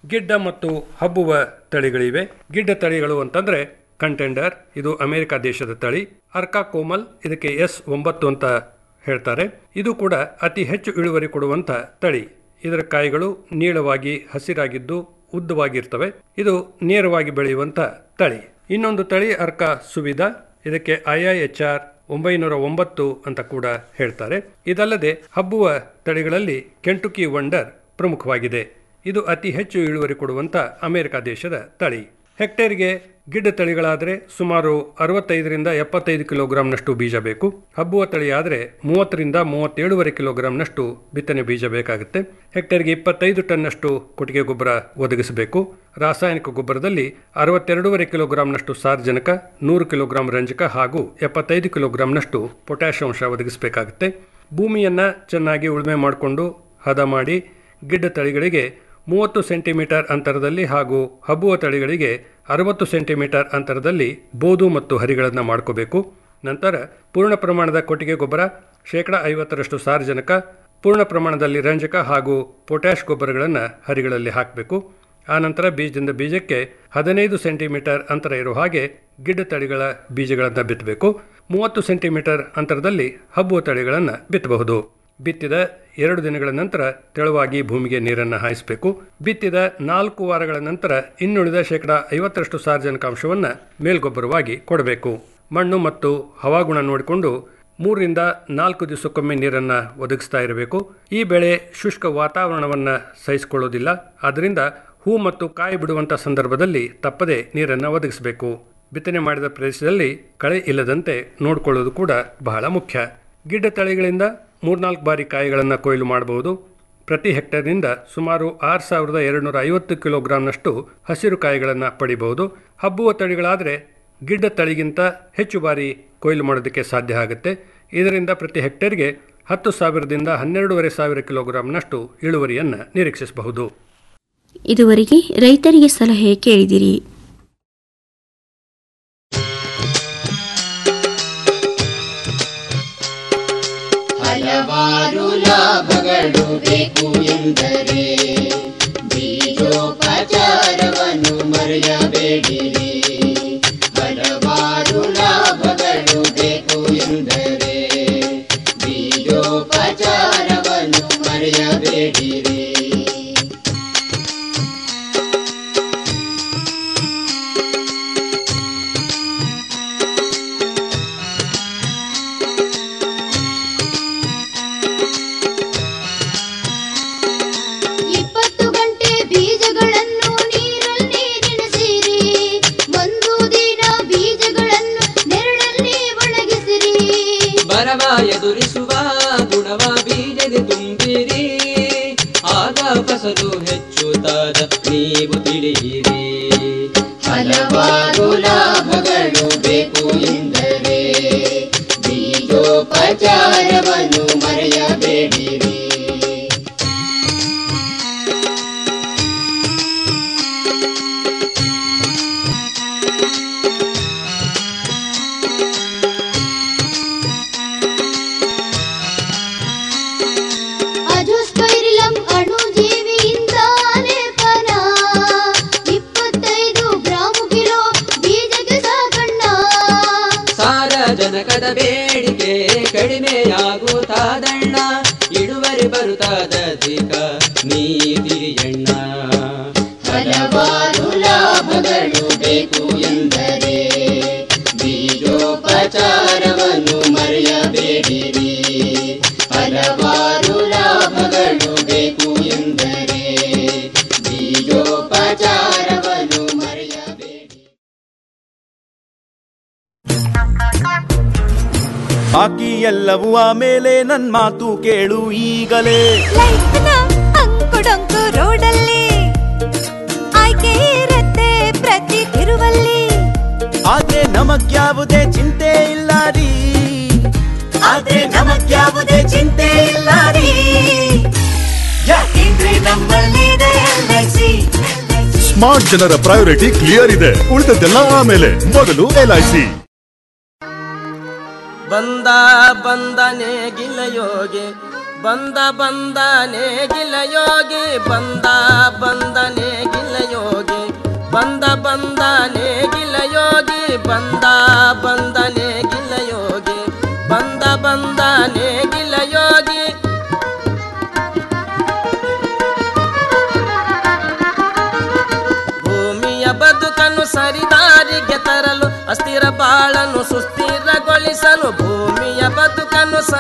ಗಿಡ್ಡ ಮತ್ತು ಹಬ್ಬುವ ತಳಿಗಳಿವೆ ಗಿಡ್ಡ ತಳಿಗಳು ಅಂತಂದ್ರೆ ಕಂಟೆಂಡರ್ ಇದು ಅಮೆರಿಕ ದೇಶದ ತಳಿ ಅರ್ಕಾ ಕೋಮಲ್ ಇದಕ್ಕೆ ಎಸ್ ಒಂಬತ್ತು ಅಂತ ಹೇಳ್ತಾರೆ ಇದು ಕೂಡ ಅತಿ ಹೆಚ್ಚು ಇಳುವರಿ ಕೊಡುವಂತ ತಳಿ ಇದರ ಕಾಯಿಗಳು ನೀಳವಾಗಿ ಹಸಿರಾಗಿದ್ದು ಉದ್ದವಾಗಿರ್ತವೆ ಇದು ನೇರವಾಗಿ ಬೆಳೆಯುವಂತ ತಳಿ ಇನ್ನೊಂದು ತಳಿ ಅರ್ಕಾ ಸುವಿಧ ಇದಕ್ಕೆ ಐಐಎಚ್ಆರ್ ಒಂಬೈನೂರ ಒಂಬತ್ತು ಅಂತ ಕೂಡ ಹೇಳ್ತಾರೆ ಇದಲ್ಲದೆ ಹಬ್ಬುವ ತಳಿಗಳಲ್ಲಿ ಕೆಂಟುಕಿ ವಂಡರ್ ಪ್ರಮುಖವಾಗಿದೆ ಇದು ಅತಿ ಹೆಚ್ಚು ಇಳುವರಿ ಕೊಡುವಂತ ಅಮೆರಿಕ ದೇಶದ ತಳಿ ಹೆಕ್ಟೇರ್ಗೆ ಗಿಡ್ಡ ತಳಿಗಳಾದರೆ ಸುಮಾರು ಅರವತ್ತೈದರಿಂದ ಎಪ್ಪತ್ತೈದು ಕಿಲೋಗ್ರಾಂನಷ್ಟು ಬೀಜ ಬೇಕು ಹಬ್ಬುವ ತಳಿ ಆದರೆ ಮೂವತ್ತರಿಂದ ಮೂವತ್ತೇಳುವರೆ ಕಿಲೋಗ್ರಾಂನಷ್ಟು ಬಿತ್ತನೆ ಬೀಜ ಬೇಕಾಗುತ್ತೆ ಹೆಕ್ಟೇರ್ಗೆ ಇಪ್ಪತ್ತೈದು ಟನ್ನಷ್ಟು ಕೊಟ್ಟಿಗೆ ಗೊಬ್ಬರ ಒದಗಿಸಬೇಕು ರಾಸಾಯನಿಕ ಗೊಬ್ಬರದಲ್ಲಿ ಅರವತ್ತೆರಡೂವರೆ ಕಿಲೋಗ್ರಾಂನಷ್ಟು ಸಾರ್ವಜನಿಕ ನೂರು ಕಿಲೋಗ್ರಾಂ ರಂಜಕ ಹಾಗೂ ಎಪ್ಪತ್ತೈದು ಕಿಲೋಗ್ರಾಂನಷ್ಟು ಪೊಟ್ಯಾಷ್ ಅಂಶ ಒದಗಿಸಬೇಕಾಗುತ್ತೆ ಭೂಮಿಯನ್ನ ಚೆನ್ನಾಗಿ ಉಳುಮೆ ಮಾಡಿಕೊಂಡು ಹದ ಮಾಡಿ ಗಿಡ್ಡ ತಳಿಗಳಿಗೆ ಮೂವತ್ತು ಸೆಂಟಿಮೀಟರ್ ಅಂತರದಲ್ಲಿ ಹಾಗೂ ಹಬ್ಬುವ ತಳಿಗಳಿಗೆ ಅರವತ್ತು ಸೆಂಟಿಮೀಟರ್ ಅಂತರದಲ್ಲಿ ಬೋದು ಮತ್ತು ಹರಿಗಳನ್ನು ಮಾಡ್ಕೋಬೇಕು ನಂತರ ಪೂರ್ಣ ಪ್ರಮಾಣದ ಕೊಟ್ಟಿಗೆ ಗೊಬ್ಬರ ಶೇಕಡ ಐವತ್ತರಷ್ಟು ಸಾರಜನಕ ಪೂರ್ಣ ಪ್ರಮಾಣದಲ್ಲಿ ರಂಜಕ ಹಾಗೂ ಪೊಟ್ಯಾಷ್ ಗೊಬ್ಬರಗಳನ್ನು ಹರಿಗಳಲ್ಲಿ ಹಾಕಬೇಕು ಆನಂತರ ಬೀಜದಿಂದ ಬೀಜಕ್ಕೆ ಹದಿನೈದು ಸೆಂಟಿಮೀಟರ್ ಅಂತರ ಇರೋ ಹಾಗೆ ಗಿಡ್ಡ ತಳಿಗಳ ಬೀಜಗಳನ್ನು ಬಿತ್ತಬೇಕು ಮೂವತ್ತು ಸೆಂಟಿಮೀಟರ್ ಅಂತರದಲ್ಲಿ ಹಬ್ಬುವ ತಳಿಗಳನ್ನು ಬಿತ್ತಬಹುದು ಬಿತ್ತಿದ ಎರಡು ದಿನಗಳ ನಂತರ ತೆಳುವಾಗಿ ಭೂಮಿಗೆ ನೀರನ್ನು ಹಾಯಿಸಬೇಕು ಬಿತ್ತಿದ ನಾಲ್ಕು ವಾರಗಳ ನಂತರ ಇನ್ನುಳಿದ ಶೇಕಡ ಐವತ್ತರಷ್ಟು ಸಾರ್ವಜನಿಕಾಂಶವನ್ನು ಮೇಲ್ಗೊಬ್ಬರವಾಗಿ ಕೊಡಬೇಕು ಮಣ್ಣು ಮತ್ತು ಹವಾಗುಣ ನೋಡಿಕೊಂಡು ಮೂರರಿಂದ ನಾಲ್ಕು ದಿವಸಕ್ಕೊಮ್ಮೆ ನೀರನ್ನು ಒದಗಿಸ್ತಾ ಇರಬೇಕು ಈ ಬೆಳೆ ಶುಷ್ಕ ವಾತಾವರಣವನ್ನು ಸಹಿಸಿಕೊಳ್ಳೋದಿಲ್ಲ ಆದ್ದರಿಂದ ಹೂ ಮತ್ತು ಕಾಯಿ ಬಿಡುವಂಥ ಸಂದರ್ಭದಲ್ಲಿ ತಪ್ಪದೆ ನೀರನ್ನು ಒದಗಿಸಬೇಕು ಬಿತ್ತನೆ ಮಾಡಿದ ಪ್ರದೇಶದಲ್ಲಿ ಕಳೆ ಇಲ್ಲದಂತೆ ನೋಡಿಕೊಳ್ಳೋದು ಕೂಡ ಬಹಳ ಮುಖ್ಯ ಗಿಡ್ಡ ತಳಿಗಳಿಂದ ಮೂರ್ನಾಲ್ಕು ಬಾರಿ ಕಾಯಿಗಳನ್ನು ಕೊಯ್ಲು ಮಾಡಬಹುದು ಪ್ರತಿ ಹೆಕ್ಟೇರ್ನಿಂದ ಸುಮಾರು ಆರು ಸಾವಿರದ ಎರಡುನೂರ ಐವತ್ತು ಕಿಲೋಗ್ರಾಂನಷ್ಟು ಹಸಿರು ಕಾಯಿಗಳನ್ನು ಪಡಿಬಹುದು ಹಬ್ಬುವ ತಳಿಗಳಾದರೆ ಗಿಡ್ಡ ತಳಿಗಿಂತ ಹೆಚ್ಚು ಬಾರಿ ಕೊಯ್ಲು ಮಾಡೋದಕ್ಕೆ ಸಾಧ್ಯ ಆಗುತ್ತೆ ಇದರಿಂದ ಪ್ರತಿ ಹೆಕ್ಟೇರ್ಗೆ ಹತ್ತು ಸಾವಿರದಿಂದ ಹನ್ನೆರಡೂವರೆ ಸಾವಿರ ಕಿಲೋಗ್ರಾಂನಷ್ಟು ಇಳುವರಿಯನ್ನು ನಿರೀಕ್ಷಿಸಬಹುದು ಇದುವರೆಗೆ ರೈತರಿಗೆ ಸಲಹೆ ಕೇಳಿದಿರಿ ಹಲವಾರು ಲಾಭಗಳು ಬೇಕು ಎಂದರೆ ಬೀಜೋಪಚಾರವನ್ನು ಮರೆಯಬೇಡಿರಿ ಹಲವಾರು ಲಾಭಗಳು ಬೇಕು ಎಂದರೆ ಬೀಜೋಪಚಾರವನ್ನು ಮರೆಯಬೇಡಿರಿ ಇಪ್ಪತ್ತು ಗಂಟೆ ಬೀಜಗಳನ್ನು ನೀರಲ್ಲಿ ನೆನೆಸಿರಿ ಒಂದು ದಿನ ಬೀಜಗಳನ್ನು ನೆರಳಲ್ಲಿ ಒಣಗಿಸಿರಿ ಬರವ ಎದುರಿಸುವ ಗುಣವ ಬೀಜಗೆ ತುಂಬಿರಿ ಆಗ ಫಸಲು ಹೆಚ್ಚುತ್ತಾದ ನೀವು ತಿಳಿಯಿರಿ ಹಲವಾರು ಲಾಭಗಳು ಬೇಕು ಎಂದರೆ ಬೀಜೋಪಚಾರವನ್ನು ಮರೆಯಬೇಡಿರಿ ಅಜೋಸ್ಪೈರಿಲಂ ಅಣುಜೀವಿಯಿಂದ ಲೇಪನ ಇಪ್ಪತ್ತೈದು ಗ್ರಾಮು ಕಿಲೋ ಬೀಜಕ್ಕೆ ಸಾಕಣ್ಣ ಸಾರಜನಕದ ಬೇಡಿಕೆ ಕಡಿಮೆಯಾಗುತ್ತಾದಣ್ಣ ಇಳುವರಿ ಬರುತ್ತಾದಧಿಕ ನೀ ತಿಳಿಯಣ್ಣ ಹಲವಾರು ಲಾಭಗಳು ಬೇಕು ಎಂದರೆ ಬೀಜೋಪಚಾರವನ್ನು ಮರೆಯಬೇಡಿರಿ ಹಲವಾರು ಲಾಭಗಳು ಬೇಕು ಎಂದರೆ ಬೀಜೋಪಚಾರವನ್ನು ಮರೆಯಬೇಡಿ ಬಾಕಿ ಎಲ್ಲವೂ ಆಮೇಲೆ ನನ್ ಮಾತು ಕೇಳು ಈಗಲೇ ಲೈಫ್ನ ಅಂಕುಡೊಂಕು ರೋಡಲ್ಲಿ ಆಯ್ಕೆ ಇರತ್ತೆ ಪ್ರತಿ ತಿರುವಲ್ಲಿ ಆದ್ರೆ ನಮಗ್ಯಾವುದೇ ಚಿಂತೆ ಇಲ್ಲ ರೀ ಆದ್ರೆ ನಮಗ್ಯಾವುದೇ ಚಿಂತೆ ಇಲ್ಲ ರೀ ಯಾಕೆಂದ್ರೆ ನಮ್ಮಲ್ಲಿದೆ LIC. ಸ್ಮಾರ್ಟ್ ಜನರ ಪ್ರಯಾರಿಟಿ ಕ್ಲಿಯರ್ ಇದೆ ಉಳಿದದ್ದೆಲ್ಲ ಆಮೇಲೆ ಮೊದಲು ಎಲ್ಐಸಿ ಬಂದ ಬಂದನೆ ಗಿಲಯೋಗಿ ಬಂದ ಬಂದನೆ ಗಿಲಯೋಗಿ ಬಂದ ಬಂದನೆ ಗಿಲ ಬಂದ ಬಂದನೆ ಗಿಲ್ಲ ಯೋಗಿ ಬಂದ ಬಂದನೆ ಗಿಲ್ಲ ಯೋಗಿ ಭೂಮಿಯ ಬದುಕನ್ನು ಸರಿದಾರಿಗೆ ತರಲು ಅಸ್ಥಿರ ಬಾಳನ್ನು ಸುಸ್ಥಿರ